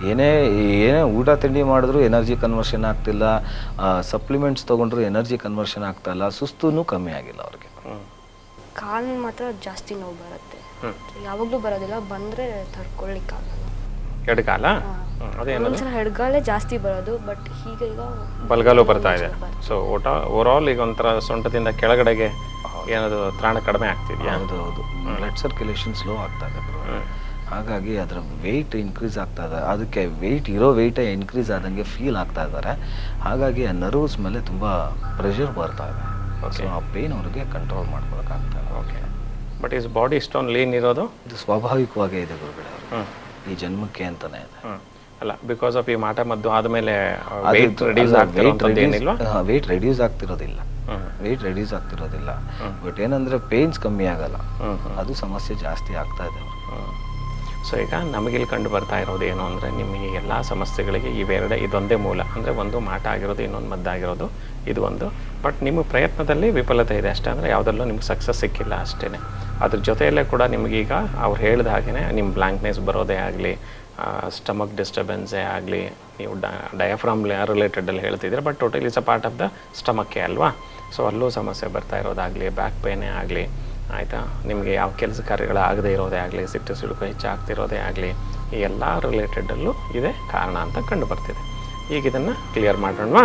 ಏನೇ ಏನೇ ಊಟ ತಿಂಡಿ ಮಾಡಿದ್ರು ಎನರ್ಜಿ ಕನ್ವರ್ಷನ್ ಆಗ್ತಿಲ್ಲ ಸಪ್ಲಿಮೆಂಟ್ಸ್ ತೊಗೊಂಡ್ರು ಎನರ್ಜಿ ಕನ್ವರ್ಷನ್ ಆಗ್ತಾ ಇಲ್ಲ ಸುಸ್ತೂ ಕಮ್ಮಿ ಆಗಿಲ್ಲ ಅವ್ರಿಗೆ ಕಾಲು ಮಾತ್ರ ಜಾಸ್ತಿ ನೋವು ಬರುತ್ತೆ ಯಾವಾಗಲೂ ಬರೋದಿಲ್ಲ ಬಂದರೆ ತಡ್ಕೊಳ್ಳಿಕ್ಕಾಗಲ್ಲ ಎರಡು ಕಾಲ ಹ್ಮ್, ಅದೇನದು ಒಂದ್ಸಲ ಎಡಗಾಲೇ ಜಾಸ್ತಿ ಬರೋದು ಬಟ್ ಈಗ ಈಗ ಬಲಗಾಲು ಬರ್ತಾ ಇದೆ ಸೊ ಓಟ ಓವರಾಲ್ ಈಗ ಒಂಥರ ಸೊಂಟದಿಂದ ಕೆಳಗಡೆಗೆ ಏನದು ತ್ರಾಣ ಕಡಿಮೆ ಆಗ್ತಿದ್ಯಾ ಹೌದು ಹೌದು ಬ್ಲಡ್ ಸರ್ಕ್ಯುಲೇಷನ್ ಸ್ಲೋ ಆಗ್ತಾ ಇದೆ bro. ಹಾಗಾಗಿ ಅದರ ವೆಯ್ಟ್ ಇನ್ಕ್ರೀಸ್ ಆಗ್ತಾ ಇದೆ ಅದಕ್ಕೆ ವೆಯ್ಟ್ ಇರೋ ವೆಯ್ಟೇ ಇನ್ಕ್ರೀಸ್ ಆದಂಗೆ ಫೀಲ್ ಆಗ್ತಾ ಇದ್ದಾರೆ ಹಾಗಾಗಿ ಆ ನರ್ವ್ಸ್ ಮೇಲೆ ತುಂಬ ಪ್ರೆಷರ್ ಬರ್ತಾ ಇದೆ ಸೊ ಆ ಪೇನ್ ಅವ್ರಿಗೆ ಕಂಟ್ರೋಲ್ ಮಾಡ್ಕೊಳಕ್ಕಾಗ್ತಾ ಇಲ್ಲ ಓಕೆ ಬಟ್ ಈಸ್ ಬಾಡಿ ಇಷ್ಟೊಂದು ಲೀನ್ ಇರೋದು ಇದು ಸ್ವಾಭಾವಿಕವಾಗೇ ಇದೆ ಗುರುಗಳೇ ಅವ್ರಿಗೆ. ಹ್ಮ್. ಈ ಜನ್ಮಕ್ಕೆ ಅಂತಾನೆ ಇದೆ ಹ್ಮ್. ಅಲ್ಲ ಬಿಕಾಸ್ ಆಫ್ ಈ ಮಾಟ ಮದ್ದು ಆದಮೇಲೆ ಅದು- ವೆಯ್ಟ್ ರೆಡ್ಯೂಸ್ ಅಲ್ಲ, ಆಗ್ತಿರೋಂಥದ್ದು weight ಏನಿಲ್ವಾ reduce- ಹಾ, weight reduce ಆಗ್ತಿರೋದಿಲ್ಲ ಹ್ಮ್. ವೆಯ್ಟ್ ರೆಡ್ಯೂಸ್ ಆಗ್ತಿರೋದಿಲ್ಲ ಬಟ್ ಏನಂದ್ರೆ ಪೇನ್ಸ್ ಕಮ್ಮಿ ಆಗಲ್ಲ ಹ್ಮ್, ಹ್ಮ್. ಅದು ಸಮಸ್ಯೆ ಜಾಸ್ತಿ ಆಗ್ತಾ ಇದೆ ಅವ್ರಿಗೆ. ಸೊ ಈಗ ನಮಗಿಲ್ಲಿ ಕಂಡು ಬರ್ತಾ ಇರೋದು ಏನು ಅಂದರೆ ನಿಮಗೆ ಎಲ್ಲ ಸಮಸ್ಯೆಗಳಿಗೆ ಇವೆರಡೆ ಇದೊಂದೇ ಮೂಲ ಅಂದರೆ ಒಂದು ಮಾಟ ಆಗಿರೋದು ಇನ್ನೊಂದು ಮದ್ದಾಗಿರೋದು ಇದು ಒಂದು ಬಟ್ ನಿಮ್ಮ ಪ್ರಯತ್ನದಲ್ಲಿ ವಿಫಲತೆ ಇದೆ ಅಷ್ಟೇ ಅಂದರೆ ಯಾವುದರಲ್ಲೂ ನಿಮ್ಗೆ ಸಕ್ಸಸ್ ಸಿಕ್ಕಿಲ್ಲ ಅಷ್ಟೇ ಅದ್ರ ಜೊತೆಯಲ್ಲೇ ಕೂಡ ನಿಮಗೀಗ ಅವ್ರು ಹೇಳಿದ ಹಾಗೆಯೇ ನಿಮ್ಮ ಬ್ಲ್ಯಾಂಕ್ನೆಸ್ ಬರೋದೇ ಆಗಲಿ ಸ್ಟಮಕ್ ಡಿಸ್ಟರ್ಬೆನ್ಸೇ ಆಗಲಿ ನೀವು ಡಯಾಫ್ರಾಮ್ ರಿಲೇಟೆಡಲ್ಲಿ ಹೇಳ್ತಿದ್ದೀರ but total is a part of the ಸ್ಟಮಕ್ಕೆ ಅಲ್ವಾ ಸೊ ಅಲ್ಲೂ ಸಮಸ್ಯೆ ಬರ್ತಾ ಇರೋದಾಗಲಿ ಬ್ಯಾಕ್ ಪೇನೇ ಆಗಲಿ ಆಯಿತಾ ನಿಮಗೆ ಯಾವ ಕೆಲಸ ಕಾರ್ಯಗಳು ಆಗದೇ ಇರೋದೇ ಆಗಲಿ ಸಿಟ್ಟು ಸಿಡುಕು ಹೆಚ್ಚಾಗ್ತಿರೋದೇ ಆಗಲಿ ಈ ಎಲ್ಲ ರಿಲೇಟೆಡಲ್ಲೂ ಇದೇ ಕಾರಣ ಅಂತ ಕಂಡು ಬರ್ತಿದೆ ಈಗ ಇದನ್ನು ಕ್ಲಿಯರ್ ಮಾಡೋಣವಾ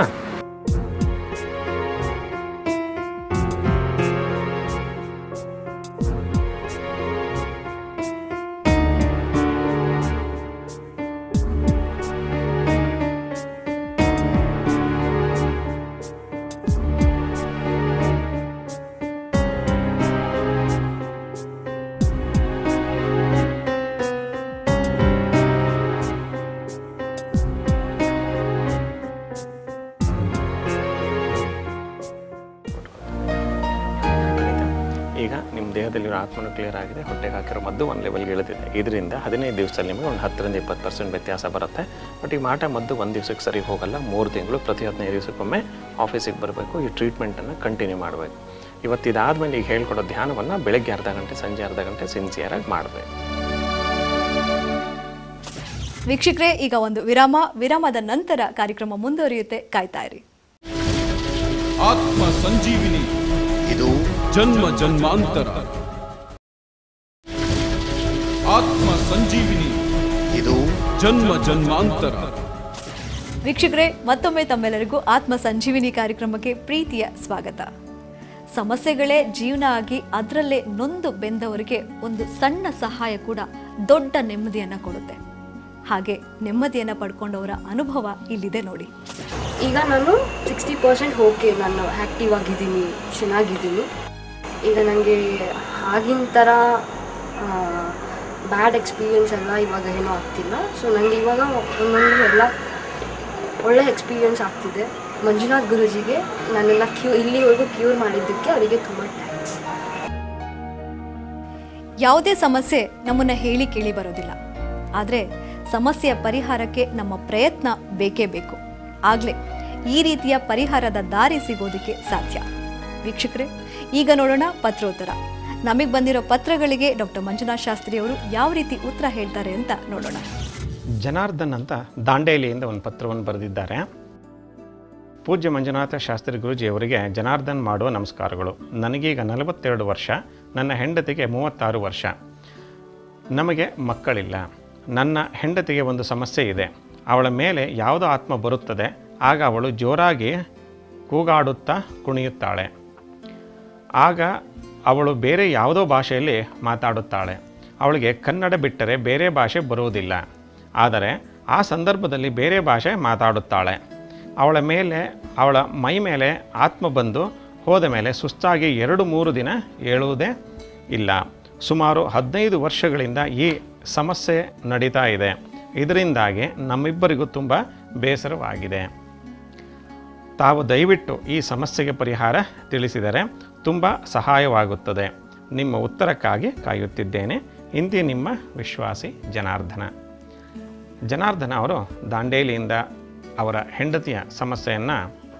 ಈಗ ನಿಮ್ಮ ದೇಹದಲ್ಲಿರೋ ಆತ್ಮನು ಕ್ಲಿಯರ್ ಆಗಿದೆ ಹೊಟ್ಟೆಗೆ ಹಾಕಿರೋ ಮದ್ದು ಒಂದು ಲೆವೆಲ್ಗೆ ಇಳಿದಿದೆ ಇದರಿಂದ ಹದಿನೈದು ದಿವಸದಲ್ಲಿ ನಿಮಗೆ ಒಂದು ಹತ್ತರಿಂದ ಇಪ್ಪತ್ತು ಪರ್ಸೆಂಟ್ ವ್ಯತ್ಯಾಸ ಬರುತ್ತೆ ಬಟ್ ಈ ಮಾಟ ಮದ್ದು ಒಂದು ದಿವಸಕ್ಕೆ ಸರಿ ಹೋಗಲ್ಲ ಮೂರು ತಿಂಗಳು ಪ್ರತಿ ಹದಿನೈದು ದಿವಸಕ್ಕೊಮ್ಮೆ ಆಫೀಸಿಗೆ ಬರಬೇಕು ಈ ಟ್ರೀಟ್ಮೆಂಟನ್ನು ಕಂಟಿನ್ಯೂ ಮಾಡಬೇಕು ಇವತ್ತು ಇದಾದಮೇಲೆ ಈಗ ಹೇಳ್ಕೊಡೋ ಧ್ಯಾನವನ್ನು ಬೆಳಗ್ಗೆ ಅರ್ಧ ಗಂಟೆ ಸಂಜೆ ಅರ್ಧ ಗಂಟೆ ಸಿನ್ಸಿಯರಾಗಿ ಮಾಡಬೇಕು ವೀಕ್ಷಕರೇ ಈಗ ಒಂದು ವಿರಾಮ ವಿರಾಮದ ನಂತರ ಕಾರ್ಯಕ್ರಮ ಮುಂದುವರಿಯುತ್ತೆ ಕಾಯ್ತಾ ಇರಿ ಆತ್ಮ ಸಂಜೀವಿನಿ ಇದು ಜನ್ಮ ಜನ್ಮಾಂತರ ಆತ್ಮ ಸಂಜೀವಿನಿ ಇದು ಜನ್ಮ ಜನ್ಮಾಂತರ ವೀಕ್ಷಕರೇ ಮತ್ತೊಮ್ಮೆ ತಮ್ಮೆಲ್ಲರಿಗೂ ಆತ್ಮ ಸಂಜೀವಿನಿ ಕಾರ್ಯಕ್ರಮಕ್ಕೆ ಪ್ರೀತಿಯ ಸ್ವಾಗತ ಸಮಸ್ಯೆಗಳೇ ಜೀವನ ಆಗಿ ಅದರಲ್ಲೇ ನೊಂದು ಬೆಂದವರಿಗೆ ಒಂದು ಸಣ್ಣ ಸಹಾಯ ಕೂಡ ದೊಡ್ಡ ನೆಮ್ಮದಿಯನ್ನು ಕೊಡುತ್ತೆ ಹಾಗೆ ನೆಮ್ಮದಿಯನ್ನು ಪಡ್ಕೊಂಡವರ ಅನುಭವ ಇಲ್ಲಿದೆ ನೋಡಿ ಈಗ ನಾನು ಸಿಕ್ಸ್ಟಿ ಪರ್ಸೆಂಟ್ ಓಕೆ ನಾನು ಆ್ಯಕ್ಟಿವ್ ಆಗಿದ್ದೀನಿ ಚೆನ್ನಾಗಿದ್ದೀನಿ ಈಗ ನನಗೆ ಆಗಿನ ಥರ ಬ್ಯಾಡ್ ಎಕ್ಸ್ಪೀರಿಯನ್ಸ್ ಎಲ್ಲ ಇವಾಗ ಏನೂ ಆಗ್ತಿಲ್ಲ ಸೊ ನನಗೆ ಇವಾಗ ಒಂದೊಂದು ಎಲ್ಲ ಒಳ್ಳೆ ಎಕ್ಸ್ಪೀರಿಯನ್ಸ್ ಆಗ್ತಿದೆ ಮಂಜುನಾಥ್ ಗುರುಜಿಗೆ ನನ್ನೆಲ್ಲ ಕ್ಯೂ ಇಲ್ಲಿವರೆಗೂ ಕ್ಯೂರ್ ಮಾಡಿದ್ದಕ್ಕೆ ಅವರಿಗೆ ತುಂಬ ಥ್ಯಾಂಕ್ಸ್ ಯಾವುದೇ ಸಮಸ್ಯೆ ನಮ್ಮನ್ನ ಹೇಳಿ ಕೇಳಿ ಬರೋದಿಲ್ಲ ಆದರೆ ಸಮಸ್ಯೆಯ ಪರಿಹಾರಕ್ಕೆ ನಮ್ಮ ಪ್ರಯತ್ನ ಬೇಕೇ ಬೇಕು ಆಗಲೇ ಈ ರೀತಿಯ ಪರಿಹಾರದ ದಾರಿ ಸಿಗೋದಕ್ಕೆ ಸಾಧ್ಯ ವೀಕ್ಷಕರೇ ಈಗ ನೋಡೋಣ ಪತ್ರೋತ್ತರ ನಮಗೆ ಬಂದಿರೋ ಪತ್ರಗಳಿಗೆ ಡಾಕ್ಟರ್ ಮಂಜುನಾಥ್ ಶಾಸ್ತ್ರಿ ಅವರು ಯಾವ ರೀತಿ ಉತ್ತರ ಹೇಳ್ತಾರೆ ಅಂತ ನೋಡೋಣ ಜನಾರ್ದನ್ ಅಂತ ದಾಂಡೇಲಿಯಿಂದ ಒಂದು ಪತ್ರವನ್ನು ಬರೆದಿದ್ದಾರೆ ಪೂಜ್ಯ ಮಂಜುನಾಥ ಶಾಸ್ತ್ರಿ ಗುರುಜಿಯವರಿಗೆ ಜನಾರ್ದನ್ ಮಾಡುವ ನಮಸ್ಕಾರಗಳು ನನಗೀಗ ನಲವತ್ತೆರಡು ವರ್ಷ ನನ್ನ ಹೆಂಡತಿಗೆ ಮೂವತ್ತಾರು ವರ್ಷ ನಮಗೆ ಮಕ್ಕಳಿಲ್ಲ ನನ್ನ ಹೆಂಡತಿಗೆ ಒಂದು ಸಮಸ್ಯೆ ಇದೆ ಅವಳ ಮೇಲೆ ಯಾವುದೋ ಆತ್ಮ ಬರುತ್ತದೆ ಆಗ ಅವಳು ಜೋರಾಗಿ ಕೂಗಾಡುತ್ತಾ ಕುಣಿಯುತ್ತಾಳೆ ಆಗ ಅವಳು ಬೇರೆ ಯಾವುದೋ ಭಾಷೆಯಲ್ಲಿ ಮಾತಾಡುತ್ತಾಳೆ ಅವಳಿಗೆ ಕನ್ನಡ ಬಿಟ್ಟರೆ ಬೇರೆ ಭಾಷೆ ಬರುವುದಿಲ್ಲ ಆದರೆ ಆ ಸಂದರ್ಭದಲ್ಲಿ ಬೇರೆ ಭಾಷೆ ಮಾತಾಡುತ್ತಾಳೆ ಅವಳ ಮೇಲೆ ಅವಳ ಮೈ ಮೇಲೆ ಆತ್ಮ ಬಂದು ಹೋದ ಮೇಲೆ ಸುಸ್ತಾಗಿ ಎರಡು ಮೂರು ದಿನ ಏಳುವುದೇ ಇಲ್ಲ ಸುಮಾರು ಹದಿನೈದು ವರ್ಷಗಳಿಂದ ಈ ಸಮಸ್ಯೆ ನಡೀತಾ ಇದೆ ಇದರಿಂದಾಗಿ ನಮ್ಮಿಬ್ಬರಿಗೂ ತುಂಬ ಬೇಸರವಾಗಿದೆ ತಾವು ದಯವಿಟ್ಟು ಈ ಸಮಸ್ಯೆಗೆ ಪರಿಹಾರ ತಿಳಿಸಿದರೆ ತುಂಬ ಸಹಾಯವಾಗುತ್ತದೆ ನಿಮ್ಮ ಉತ್ತರಕ್ಕಾಗಿ ಕಾಯುತ್ತಿದ್ದೇನೆ ಇಂತಿ ನಿಮ್ಮ ವಿಶ್ವಾಸಿ ಜನಾರ್ದನ ಜನಾರ್ದನ ಅವರು ದಾಂಡೇಲಿಯಿಂದ ಅವರ ಹೆಂಡತಿಯ ಸಮಸ್ಯೆಯನ್ನು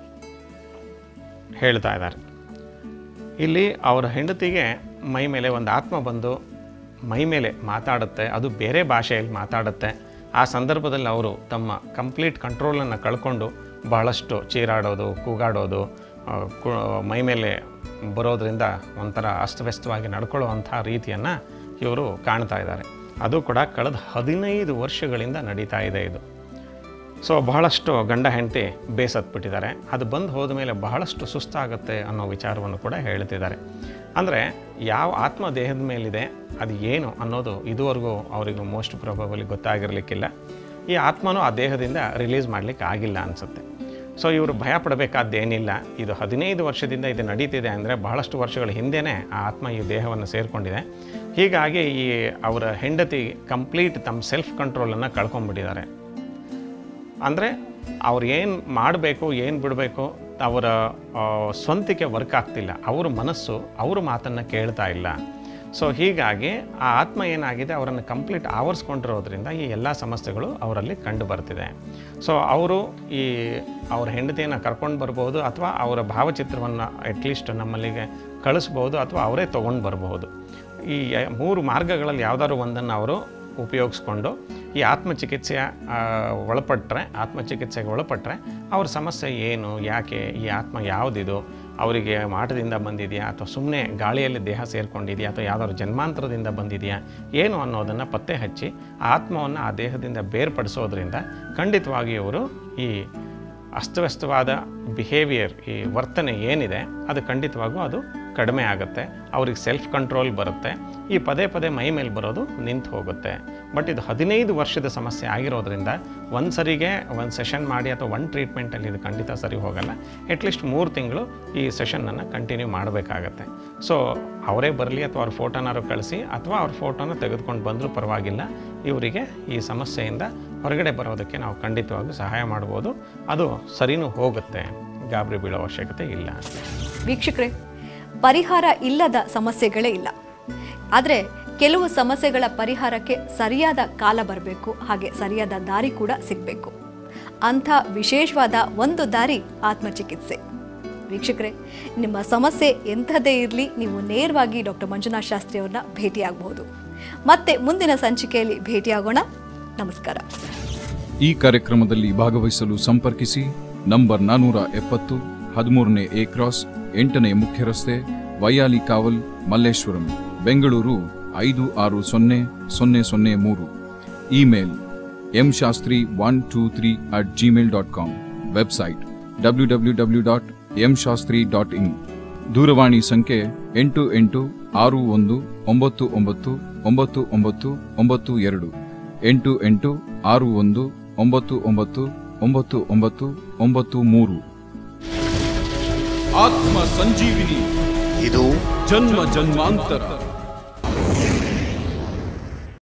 ಹೇಳ್ತಾ ಇದ್ದಾರೆ ಇಲ್ಲಿ ಅವರ ಹೆಂಡತಿಗೆ ಮೈ ಮೇಲೆ ಒಂದು ಆತ್ಮ ಬಂದು ಮೈ ಮೇಲೆ ಮಾತಾಡುತ್ತೆ ಅದು ಬೇರೆ ಭಾಷೆಯಲ್ಲಿ ಮಾತಾಡುತ್ತೆ ಆ ಸಂದರ್ಭದಲ್ಲಿ ಅವರು ತಮ್ಮ ಕಂಪ್ಲೀಟ್ ಕಂಟ್ರೋಲನ್ನು ಕಳ್ಕೊಂಡು ಬಹಳಷ್ಟು ಚೀರಾಡೋದು ಕೂಗಾಡೋದು ಆ, ಕು ಮೈ ಮೇಲೆ ಬರೋದ್ರಿಂದ ಒಂಥರ ಅಸ್ತವ್ಯಸ್ತವಾಗಿ ನಡ್ಕೊಳ್ಳುವಂಥ ರೀತಿಯನ್ನು ಇವರು ಕಾಣ್ತಾ ಇದ್ದಾರೆ ಅದು ಕೂಡ ಕಳೆದ ಹದಿನೈದು ವರ್ಷಗಳಿಂದ ನಡೀತಾ ಇದೆ ಇದು ಸೊ ಬಹಳಷ್ಟು ಗಂಡ ಹೆಂಡತಿ ಬೇಸತ್ಬಿಟ್ಟಿದ್ದಾರೆ ಅದು ಬಂದು ಹೋದ ಮೇಲೆ ಬಹಳಷ್ಟು ಸುಸ್ತಾಗುತ್ತೆ ಅನ್ನೋ ವಿಚಾರವನ್ನು ಕೂಡ ಹೇಳ್ತಿದ್ದಾರೆ ಅಂದರೆ ಯಾವ ಆತ್ಮ ದೇಹದ ಮೇಲಿದೆ ಅದು ಏನು ಅನ್ನೋದು ಇದುವರೆಗೂ ಅವರಿಗೂ ಮೋಸ್ಟ್ ಪ್ರೊಬಬಲಿ ಗೊತ್ತಾಗಿರಲಿಕ್ಕಿಲ್ಲ ಈ ಆತ್ಮನೂ ಆ ದೇಹದಿಂದ ರಿಲೀಸ್ ಮಾಡಲಿಕ್ಕೆ ಆಗಿಲ್ಲ ಅನಿಸುತ್ತೆ ಸೊ ಇವರು ಭಯ ಪಡಬೇಕಾದ್ದೇನಿಲ್ಲ ಇದು ಹದಿನೈದು ವರ್ಷದಿಂದ ಇದು ನಡೀತಿದೆ ಅಂದರೆ ಬಹಳಷ್ಟು ವರ್ಷಗಳ ಹಿಂದೆಯೇ ಆ ಆತ್ಮ ಈ ದೇಹವನ್ನು ಸೇರಿಕೊಂಡಿದೆ ಹೀಗಾಗಿ ಈ ಅವರ ಹೆಂಡತಿ ಕಂಪ್ಲೀಟ್ ತಮ್ಮ ಸೆಲ್ಫ್ ಕಂಟ್ರೋಲನ್ನು ಕಳ್ಕೊಂಡ್ಬಿಟ್ಟಿದ್ದಾರೆ ಅಂದರೆ ಅವ್ರು ಏನು ಮಾಡಬೇಕು ಏನು ಬಿಡಬೇಕು ಅವರ ಆ, ಸ್ವಂತಿಕೆ ವರ್ಕ್ ಆಗ್ತಿಲ್ಲ ಅವ್ರ ಮನಸ್ಸು ಅವ್ರ ಮಾತನ್ನು ಕೇಳ್ತಾ ಇಲ್ಲ ಸೊ ಹೀಗಾಗಿ ಆ ಆತ್ಮ ಏನಾಗಿದೆ ಅವರನ್ನು ಕಂಪ್ಲೀಟ್ ಆವರಿಸ್ಕೊಂಡಿರೋದ್ರಿಂದ ಈ ಎಲ್ಲ ಸಮಸ್ಯೆಗಳು ಅವರಲ್ಲಿ ಕಂಡು ಬರ್ತಿದೆ ಸೊ ಅವರು ಈ ಅವ್ರ ಹೆಂಡತಿಯನ್ನು ಕರ್ಕೊಂಡು ಬರ್ಬೋದು ಅಥವಾ ಅವರ ಭಾವಚಿತ್ರವನ್ನು ಅಟ್ಲೀಸ್ಟ್ ನಮ್ಮಲ್ಲಿಗೆ ಕಳಿಸ್ಬೋದು ಅಥವಾ ಅವರೇ ತೊಗೊಂಡು ಬರಬಹುದು ಈ ಮೂರು ಮಾರ್ಗಗಳಲ್ಲಿ ಯಾವುದಾದ್ರು ಒಂದನ್ನು ಅವರು ಉಪಯೋಗಿಸ್ಕೊಂಡು ಈ ಆತ್ಮಚಿಕಿತ್ಸೆಯ ಆ, ಒಳಪಟ್ಟರೆ ಆತ್ಮಚಿಕಿತ್ಸೆಗೆ ಒಳಪಟ್ಟರೆ ಅವ್ರ ಸಮಸ್ಯೆ ಏನು ಯಾಕೆ ಈ ಆತ್ಮ ಯಾವುದಿದು ಅವರಿಗೆ ಮಾಟದಿಂದ ಬಂದಿದೆಯಾ ಅಥವಾ ಸುಮ್ಮನೆ ಗಾಳಿಯಲ್ಲಿ ದೇಹ ಸೇರಿಕೊಂಡಿದೆಯಾ ಅಥವಾ ಯಾವುದಾದ್ರು ಜನ್ಮಾಂತರದಿಂದ ಬಂದಿದೆಯಾ ಏನು ಅನ್ನೋದನ್ನು ಪತ್ತೆ ಹಚ್ಚಿ ಆ ಆತ್ಮವನ್ನು ಆ ದೇಹದಿಂದ ಬೇರ್ಪಡಿಸೋದ್ರಿಂದ ಖಂಡಿತವಾಗಿ ಅವರು ಈ ಅಸ್ತವ್ಯಸ್ತವಾದ ಬಿಹೇವಿಯರ್ ಈ ವರ್ತನೆ ಏನಿದೆ ಅದು ಖಂಡಿತವಾಗೂ ಅದು ಕಡಿಮೆ ಆಗುತ್ತೆ ಅವ್ರಿಗೆ ಸೆಲ್ಫ್ ಕಂಟ್ರೋಲ್ ಬರುತ್ತೆ ಈ ಪದೇ ಪದೇ ಮೈ ಮೇಲೆ ಬರೋದು ನಿಂತು ಹೋಗುತ್ತೆ ಬಟ್ ಇದು ಹದಿನೈದು ವರ್ಷದ ಸಮಸ್ಯೆ ಆಗಿರೋದ್ರಿಂದ ಒಂದು ಸರಿಗೆ ಒಂದು ಸೆಷನ್ ಮಾಡಿ ಅಥವಾ ಒಂದು ಟ್ರೀಟ್ಮೆಂಟಲ್ಲಿ ಇದು ಖಂಡಿತ ಸರಿ ಹೋಗಲ್ಲ ಅಟ್ಲೀಸ್ಟ್ ಮೂರು ತಿಂಗಳು ಈ ಸೆಷನ್ನನ್ನು ಕಂಟಿನ್ಯೂ ಮಾಡಬೇಕಾಗತ್ತೆ ಸೊ ಅವರೇ ಬರಲಿ ಅಥವಾ ಅವ್ರ ಫೋಟೋನಾರು ಕಳಿಸಿ ಅಥವಾ ಅವ್ರ ಫೋಟೋನ ತೆಗೆದುಕೊಂಡು ಬಂದರೂ ಪರವಾಗಿಲ್ಲ ಇವರಿಗೆ ಈ ಸಮಸ್ಯೆಯಿಂದ ಹೊರಗಡೆ ಬರೋದಕ್ಕೆ ನಾವು ಖಂಡಿತವಾಗೂ ಸಹಾಯ ಮಾಡ್ಬೋದು ಅದು ಸರಿನೂ ಹೋಗುತ್ತೆ ಗಾಬರಿ ಬೀಳೋ ಅವಶ್ಯಕತೆ ಇಲ್ಲ ವೀಕ್ಷಕರೇ ಪರಿಹಾರ ಇಲ್ಲದ ಸಮಸ್ಯೆಗಳೇ ಇಲ್ಲ ಆದರೆ ಕೆಲವು ಸಮಸ್ಯೆಗಳ ಪರಿಹಾರಕ್ಕೆ ಸರಿಯಾದ ಕಾಲ ಬರಬೇಕು ಹಾಗೆ ಸರಿಯಾದ ದಾರಿ ಕೂಡ ಸಿಗಬೇಕು ಅಂಥ ವಿಶೇಷವಾದ ಒಂದು ದಾರಿ ಆತ್ಮಚಿಕಿತ್ಸೆ ವೀಕ್ಷಕರೇ ನಿಮ್ಮ ಸಮಸ್ಯೆ ಎಂಥದೇ ಇರಲಿ ನೀವು ನೇರವಾಗಿ ಡಾಕ್ಟರ್ ಮಂಜುನಾಥ್ ಶಾಸ್ತ್ರಿ ಅವ್ರನ್ನ ಭೇಟಿಯಾಗಬಹುದು ಮತ್ತೆ ಮುಂದಿನ ಸಂಚಿಕೆಯಲ್ಲಿ ಭೇಟಿಯಾಗೋಣ ನಮಸ್ಕಾರ ಈ ಕಾರ್ಯಕ್ರಮದಲ್ಲಿ ಭಾಗವಹಿಸಲು ಸಂಪರ್ಕಿಸಿ ನಂಬರ್ ನಾನೂರ ಎಪ್ಪತ್ತು ಹದಿಮೂರನೇ ಎ ಕ್ರಾಸ್ ಎಂಟನೇ ಮುಖ್ಯ ರಸ್ತೆ ವೈಯಾಲಿ ಕಾವಲ್ ಮಲ್ಲೇಶ್ವರಂ ಬೆಂಗಳೂರು ಐದು ಆರು ಸೊನ್ನೆ ಸೊನ್ನೆ ಸೊನ್ನೆ ಮೂರು email M Shastri one two three at Gmail dot com website W W W dot M Shastri dot in ದೂರವಾಣಿ ಸಂಖ್ಯೆ ಎಂಟು ಎಂಟು ಆರು ಒಂದು ಒಂಬತ್ತು ಒಂಬತ್ತು ಒಂಬತ್ತು ಒಂಬತ್ತು ಒಂಬತ್ತು ಎರಡು ಎಂಟು ಎಂಟು ಆರು ಒಂದು ಒಂಬತ್ತು ಒಂಬತ್ತು ಒಂಬತ್ತು ಒಂಬತ್ತು ಒಂಬತ್ತು ಮೂರು ಆತ್ಮ ಸಂಜೀವಿನಿ ಇದು ಜನ್ಮ ಜನ್ಮಾಂತರ